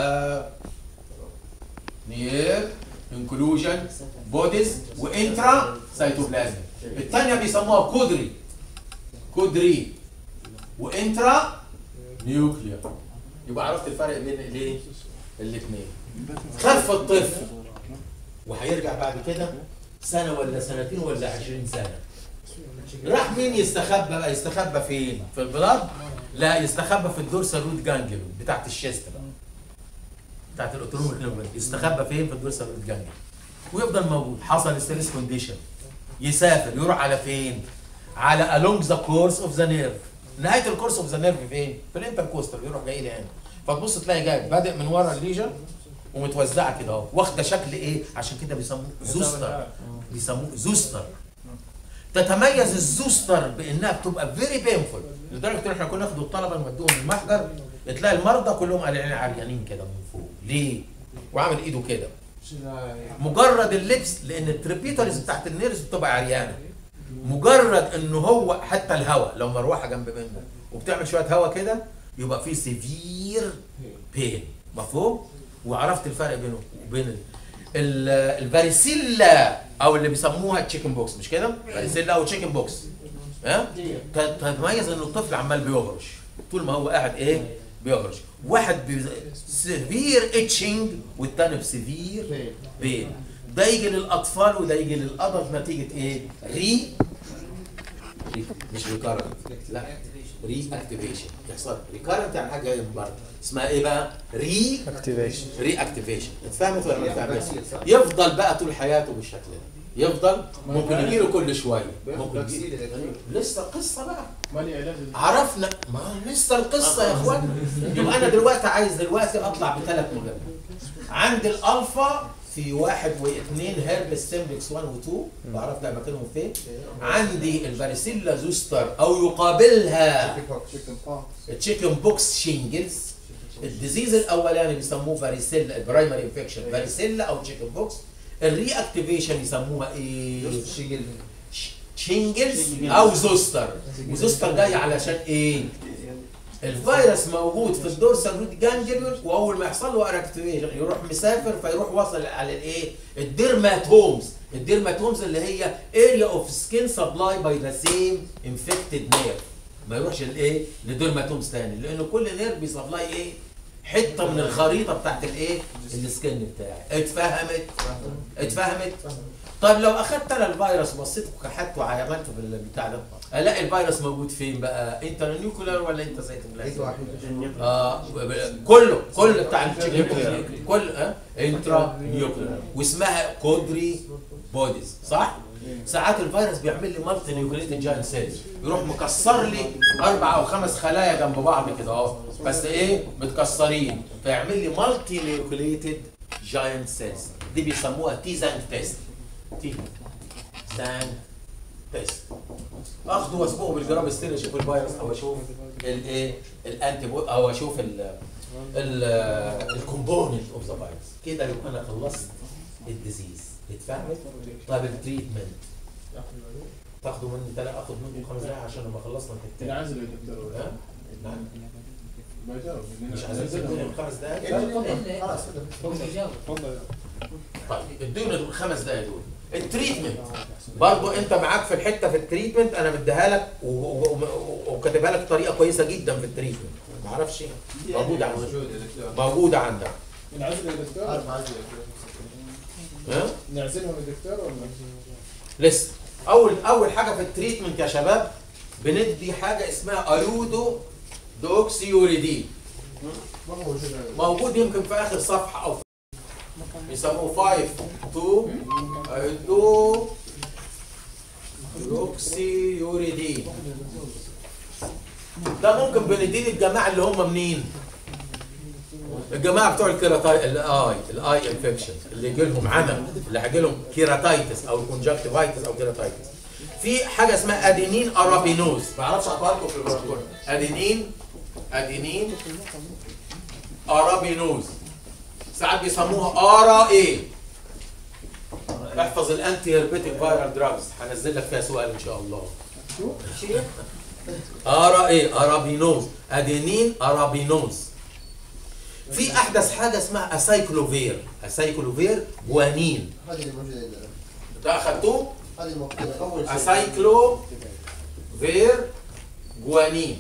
نير انكلوجن بوديز وانترا سيتوبلازم الثانيه بيسموها كودري كودري وانترا نيوكلير يبقى عرفت الفرق بين الايه الاثنين خف الطفل وهيرجع بعد كده سنه ولا سنتين ولا 20 سنه راح مين يستخبى بقى يستخبى فين في البلاد لا يستخبى في الدورسال روت جانجليون بتاعت الشيست بقى بتاعت الاوتونوميك نيرفس يستخبى فين في الدورسال روت جانجليون ويفضل موجود حصل ستريس كونديشن يسافر يروح على فين على along the course of the nerve نهايه الكورس اوف ذا نيرف فين في الانتركوستال يروح جاي لهنا فتبص تلاقي جاي بادئ من ورا الليجن ومتوزعه كده اهو واخده شكل ايه عشان كده بيسموه زوستر بيسموه زوستر تتميز الزوستر بانها بتبقى فيري بينفول لدرجه ان احنا كنا ناخد الطلبه نوديهم المحجر تلاقي المرضى كلهم قلعين عريانين كده من فوق ليه؟ وعامل ايده كده مجرد اللبس لان التريبيترز بتاعت النيرز بتبقى عريانه مجرد ان هو حتى الهواء لو مروحه جنب منه وبتعمل شويه هواء كده يبقى في سيفير بين مفهوم وعرفت الفرق بينه وبين ال- ال- الفاريسيلا او اللي بيسموها تشيكن بوكس مش كده فاريسيلا او تشيكن بوكس ها ت- تتميز ان الطفل عمال بيهرش طول ما هو قاعد ايه بيهرش واحد سيفير اتشنج والتاني بسيفير بين ده يجي للاطفال وده يجي للادلت نتيجه ايه ري مش ريكارنت لا ري اكتيفيشن يحصل ريكارنت يعني حاجه جايه من بره اسمها ايه بقى ري اكتيفيشن ري اكتيفيشن اتفهمت ولا ما اتفهمتش يفضل بقى طول حياته بالشكل ده يفضل ممكن يجي له كل شويه ممكن يجي لسه قصه بقى مالي علاج عرفنا ما لسه القصه يا اخوانا يبقى انا دلوقتي عايز دلوقتي اطلع بثلاث مجمل عندي الالفا في واحد واثنين هيربس سيمبلكس 1 و2 بعرف ده مكانهم فين عندي الفاريسيلا زوستر او يقابلها التشيكن بوكس شينجلز الديزيز الاولاني بيسموه فاريسيلا البرايمري انفكشن فاريسيلا او تشيكن بوكس الري اكتيفيشن يسموها ايه؟ شينجلز او زوستر وزوستر جاي علشان ايه؟ الفيروس موجود في الدورسال روت جانجليون واول ما يحصل له اكتيفيشن يروح مسافر فيروح واصل على الايه؟ الديرماتومز الديرماتومز اللي هي اريا اوف سكين سبلاي باي ذا سيم انفكتد نير ما يروحش لايه؟ لديرماتومز تاني لان كل نير بيسبلاي ايه؟ حته من الخريطه بتاعت الايه؟ السكن بتاعي اتفهمت؟ اتفهمت؟ طيب لو اخدت انا الفيروس بصيت وكحت وعملت في البتاع ده الاقي الفيروس موجود فين بقى؟ انت نيوكلير ولا انت سيتوبلازم؟ اه كله كل بتاع التشيكن كل اه انترا نيوكلير واسمها كودري بوديز صح؟ ساعات الفيروس بيعمل لي مالتي نيوكليتد جاين سيلز يروح مكسر لي اربع او خمس خلايا جنب بعض كده اهو بس ايه متكسرين فيعمل لي مالتي نيوكليتد جاينت سيلز دي بيسموها تي زانك تيست تي زانك تيست اخده واسبقه بالجرام ستيل اشوف الفيروس او اشوف الايه الانتي بو- او اشوف ال ال الكومبوننت اوف ذا فيروس كده يبقى انا خلصت الديزيز اتفهمت طيب التريتمنت تاخدوا مني تلا اخد منكم خمس دقايق عشان لما خلصنا الحته نعزل يا دكتور ها؟ نعم. بجاوب مش عايزين تدوني خمس دقايق خلاص كده تفضل طيب ادوني دول خمس دقايق دول التريتمنت برضو انت معاك في الحته في التريتمنت انا مديها لك و- و- و- وكاتبها لك بطريقه كويسه جدا في التريتمنت ما اعرفش موجوده عندك موجود يا دكتور موجوده عندك نعزل يا دكتور أربعة عزل ها نعزلهم يا دكتور ولا لسه اول اول حاجه في التريتمنت يا شباب بندي حاجه اسمها ايودو دوكسيوريدين ما هو موجود عندنا. موجود يمكن في اخر صفحه او يسموه 5 2 ايودو دوكسيوريدين ده ممكن بنديه للجماعه اللي هم منين؟ الجماعه بتوع الكيراتاي الاي الاي انفكشن اللي يجي لهم عمى اللي هيجي لهم كيراتايتس او كونجكتيفايتس او كيراتايتس في حاجه اسمها ادينين ارابينوز ما اعرفش اعطيها لكم في البروتوكول ادينين ادينين ارابينوز ساعات بيسموها ارا ايه احفظ الانتي هيربيتيك فايرال دراجز هنزل لك فيها سؤال ان شاء الله ارا ايه ارابينوز ادينين ارابينوز في احدث حاجه اسمها اسايكلوفير اسايكلوفير جوانين هذه اللي موجودة عندنا ده اخدتوه هذه موجودة أول شيء اسايكلو فير جوانين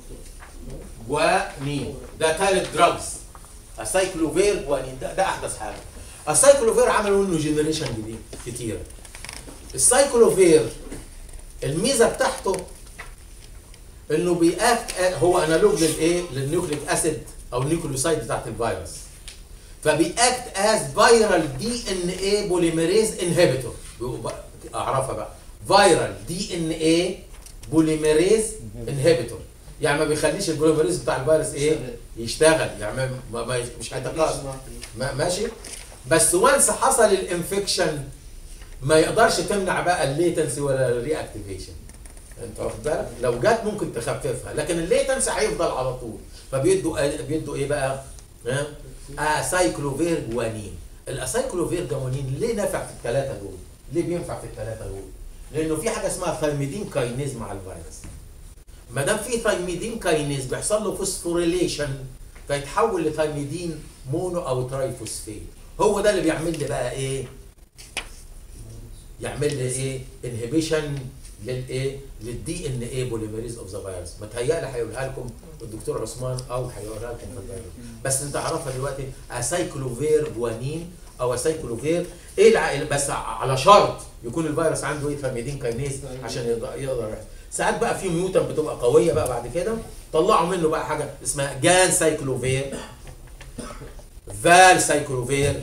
جوانين ده ثالث دراجز اسايكلوفير جوانين ده, ده احدث حاجه السايكلوفير عملوا منه جنريشن جديد كتيره السايكلوفير الميزه بتاعته انه بيأكت هو انالوج للايه للنيوكليك اسيد او النيوكليوسايد بتاعت الفيروس فبيأكت از فيرال دي ان اي بوليميريز انهبيتور اعرفها بقى فيرال دي ان اي بوليميريز انهبيتور يعني ما بيخليش البوليميريز بتاع الفيروس ايه يشتغل يعني ما- ما ما- مش هيتكاثر ما- ماشي بس وانس حصل الانفكشن ما يقدرش تمنع بقى الليتنسي ولا الري اكتيفيشن انت واخد بالك لو جت ممكن تخففها لكن الليتنسي هيفضل على طول فبيدوا بيدوا ايه بقى ها اسايكلوفير جوانين الاسايكلوفير جوانين ليه نافع في الثلاثه دول ليه بينفع في الثلاثه دول لانه في حاجه اسمها ثايميدين كاينيز مع الفيروس ما دام في ثايميدين كاينيز بيحصل له فوسفوريليشن فيتحول لثايميدين مونو او ترايفوسفيت هو ده اللي بيعمل لي بقى ايه يعمل لي ايه انهبيشن للايه للدي ان اي بوليميريز اوف ذا فيروس متهيألي هيقولها لكم الدكتور عثمان او هيقولها لكم في الفيروس بس انت عرفها دلوقتي اسايكلوفير جوانين او اسايكلوفير ايه الع... بس على شرط يكون الفيروس عنده ايه فاميدين كاينيز عشان يقدر يقدر يحصل. ساعات بقى في ميوتن بتبقى قويه بقى بعد كده طلعوا منه بقى حاجه اسمها جان سايكلوفير فال سايكلوفير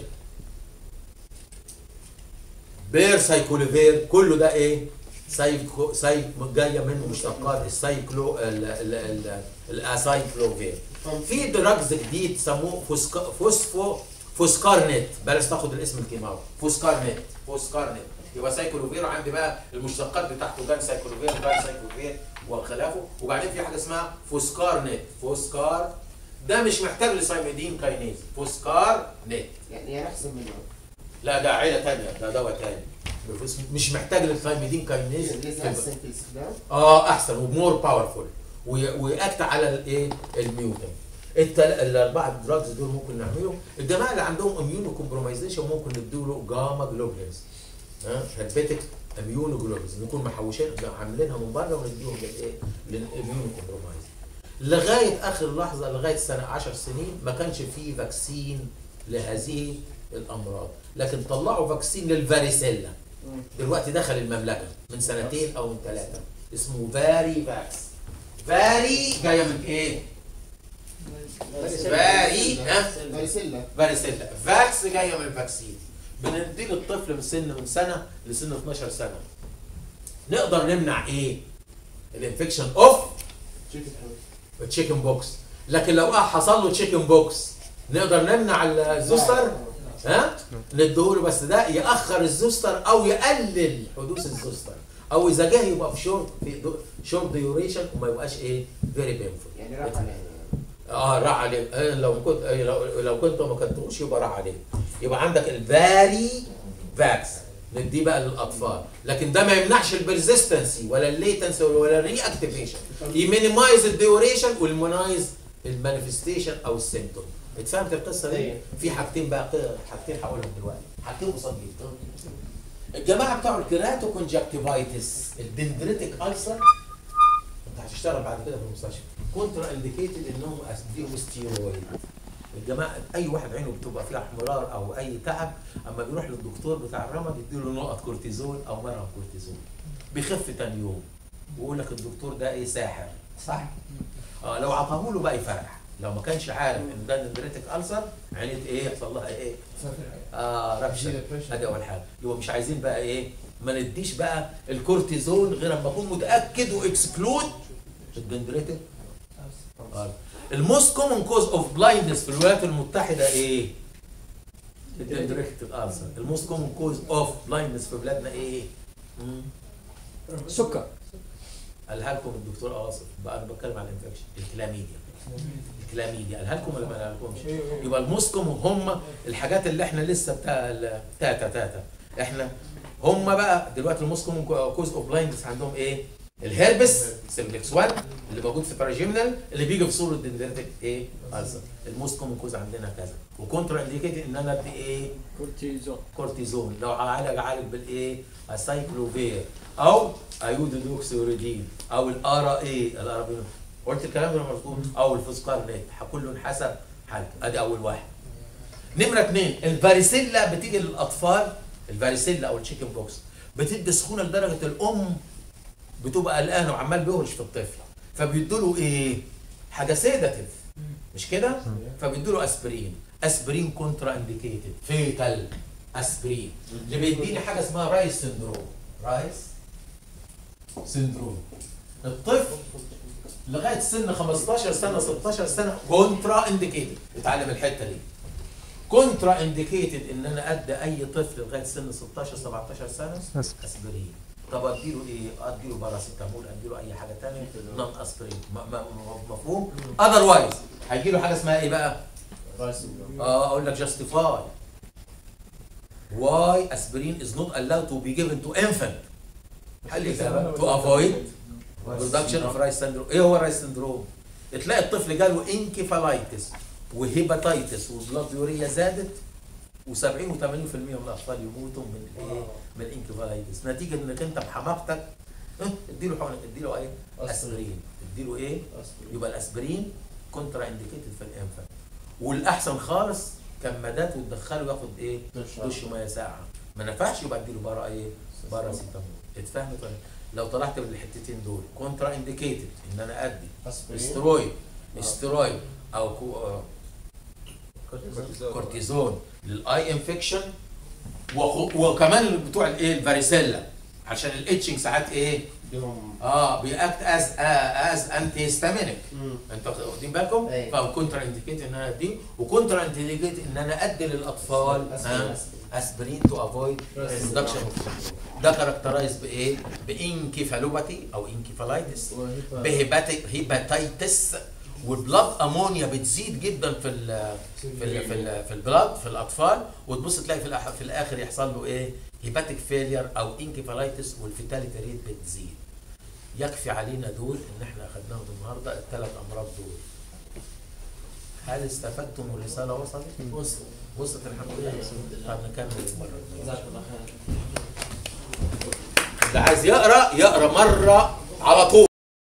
بير سايكلوفير كله ده ايه سايكو سايك جايه من مشتقات السايكلو ال- ال- ال- الاسايكلوفير في دراجز جديد سموه فوسكا فوسفو فوسكارنت بلاش تاخد الاسم الكيماوي فوسكارنت فوسكارنت يبقى سايكلوفير عندي بقى المشتقات بتاعته جان سايكلوفير جان سايكلوفير وخلافه وبعدين في حاجه اسمها فوسكارنت فوسكار ده مش محتاج لسايميدين كاينيز فوسكارنت يعني يعني أحسن منه لا ده عيله ثانيه ده دواء ثاني مش محتاج للثايميدين كاينيز ليس في- أحسن في الاستخدام اه احسن ومور باورفول ويأكت على الايه الميوتن انت الاربعه دراجز دول ممكن نعملهم الجماعه اللي عندهم اميونو كومبرومايزيشن ممكن نديله جاما جلوبلينز ها هربتك اميونو جلوبلينز نكون محوشين عاملينها من بره ونديهم للايه للاميونو كومبرومايز لغايه اخر لحظه لغايه سنه 10 سنين ما كانش فيه فاكسين لهذه الامراض لكن طلعوا فاكسين للفاريسيلا دلوقتي دخل المملكه من سنتين او من ثلاثه اسمه فاري فاكس فاري جايه من ايه؟ فاري ها؟ فاريسيلا فاريسيلا فاكس جايه من الفاكسين بندي للطفل من سن من سنه لسن 12 سنه نقدر نمنع ايه؟ الانفكشن اوف شوف الحوت تشيكن بوكس لكن لو اه حصل له تشيكن بوكس نقدر نمنع الزوستر ها نديهوله بس ده ياخر الزوستر او يقلل حدوث الزوستر او اذا جه يبقى في شورت في شورت ديوريشن وما يبقاش ايه فيري بينفول يعني راح عليه اه راح عليك آه لو كنت آه لو, لو كنت ما كنتوش يبقى راح عليك يبقى عندك الفاري فاكس نديه بقى للاطفال لكن ده ما يمنعش البرزستنسي ولا الليتنسي ولا الري اكتيفيشن يمينيمايز الديوريشن والمنايز المانيفستيشن او السيمتوم اتفهمت القصه دي؟ أيوة. في حاجتين بقى حاجتين هقولهم دلوقتي حاجتين بسيط جدا الجماعه بتوع الكيراتو كونجكتيفايتس الدندريتك ألسر انت هتشتغل بعد كده في المستشفى كونترا انديكيتد انهم اديهم ستيرويد الجماعه اي واحد عينه بتبقى فيها احمرار او اي تعب اما بيروح للدكتور بتاع الرمد يديله نقط كورتيزون او مرهم كورتيزون بيخف تاني يوم ويقول لك الدكتور ده ايه ساحر صح اه لو عطاه له بقى يفرح لو ما كانش عارف ان ده دندريتك ألسر عينت ايه يحصل لها ايه اه ربشه ادي اول حاجه يبقى مش عايزين بقى ايه ما نديش بقى الكورتيزون غير اما اكون متاكد واكسكلود الدندريتك الموست كومن كوز اوف بلايندنس في الولايات المتحده ايه؟ الدندريتك الالسر الموست كومن كوز اوف بلايندنس في بلادنا ايه؟ مم. سكر قالها لكم الدكتور اواصف بقى انا بتكلم عن الانفكشن الكلاميديا الكلاميديا قالها لكم ولا ما قالها لكمش؟ يبقى المسكم هم الحاجات اللي احنا لسه بتاع ال- تاتا تاتا احنا هم بقى دلوقتي المسكم كوز اوف بلايندنس عندهم ايه؟ الهربس سيمبلكس 1 اللي موجود في باراجيمنال اللي بيجي في صوره دندريتك ايه؟ ألسر المسكم كوز عندنا كذا وكونترا انديكيتد ان انا ادي ايه؟ كورتيزون كورتيزون لو عالج عالج بالايه؟ السايكلوفير او ايودودوكسوريدين او الارا اي الارابينو قلت الكلام ده مظبوط او الفوسكارنيت كله حسب حالته ادي اول واحد نمره اثنين الفاريسيلا بتيجي للاطفال الفاريسيلا او التشيكن بوكس بتدي سخونه لدرجه الام بتبقى قلقانه وعمال بيهرش في الطفل فبيدوا له ايه؟ حاجه سيداتيف مش كده؟ فبيدوا له اسبرين اسبرين كونترا انديكيتد فيتال اسبرين اللي بيديني حاجه اسمها رايس سندروم رايس سندروم الطفل لغايه سن 15 سنه 16 سنه كونترا انديكيتد اتعلم الحته دي كونترا انديكيتد ان انا ادي اي طفل لغايه سن 16 17 سنه اسبرين طب اديله ايه؟ اديله باراسيتامول اديله اي حاجه ثانيه نون اسبرين م- م- مفهوم؟ اذروايز هيجي له حاجه اسمها ايه بقى؟ اه اقول لك جاستيفاي why aspirin is not allowed to be given to infant حل الإجابة to avoid production of rice syndrome ايه هو الرايس syndrome تلاقي الطفل جاله انكفالايتس وهيباتيتس وبلاد يوريا زادت و70 و80% من الاطفال يموتوا من الايه من الانكفالايتس نتيجه انك انت بحماقتك اه، اديله حقن اديله ايه اسبرين اديله ايه يبقى الاسبرين كونترا انديكيتد في الانفانت والاحسن خالص كمادات وتدخله ياخد ايه دش ميه ساقعه ما نفعش يبقى اديله بره ايه بره سيتامول اتفهمت ولا لو طلعت من الحتتين دول كونترا انديكيتد ان انا ادي استرويد استرويد او كو آه، كورتيزون للاي انفكشن وكمان بتوع الايه الفاريسيلا عشان الاتشنج ساعات ايه اه بيأكت از از انتي هيستامينيك انت واخدين بالكم؟ أيوة. فكونترا انديكيت ان انا اديه وكونترا انديكيت ان انا ادي للاطفال أسبرين. اسبرين تو افويد برودكشن ده كاركترايز بايه؟ بانكيفالوباتي او انكيفالايتس بهيباتي هيباتيتس والبلاد امونيا بتزيد جدا في ال في ال في, ال في البلاد في الاطفال وتبص تلاقي في, الأح- في الاخر يحصل له ايه؟ هيباتيك فيلير او انكيفالايتس والفيتاليتي ريت بتزيد. يكفي علينا دول ان احنا اخذناهم النهارده الثلاث امراض دول. هل استفدتم والرساله وصلت؟ وصلت وصلت الحمد لله طب نكمل المره الجايه جزاك الله خير اللي عايز يقرا يقرا مره على طول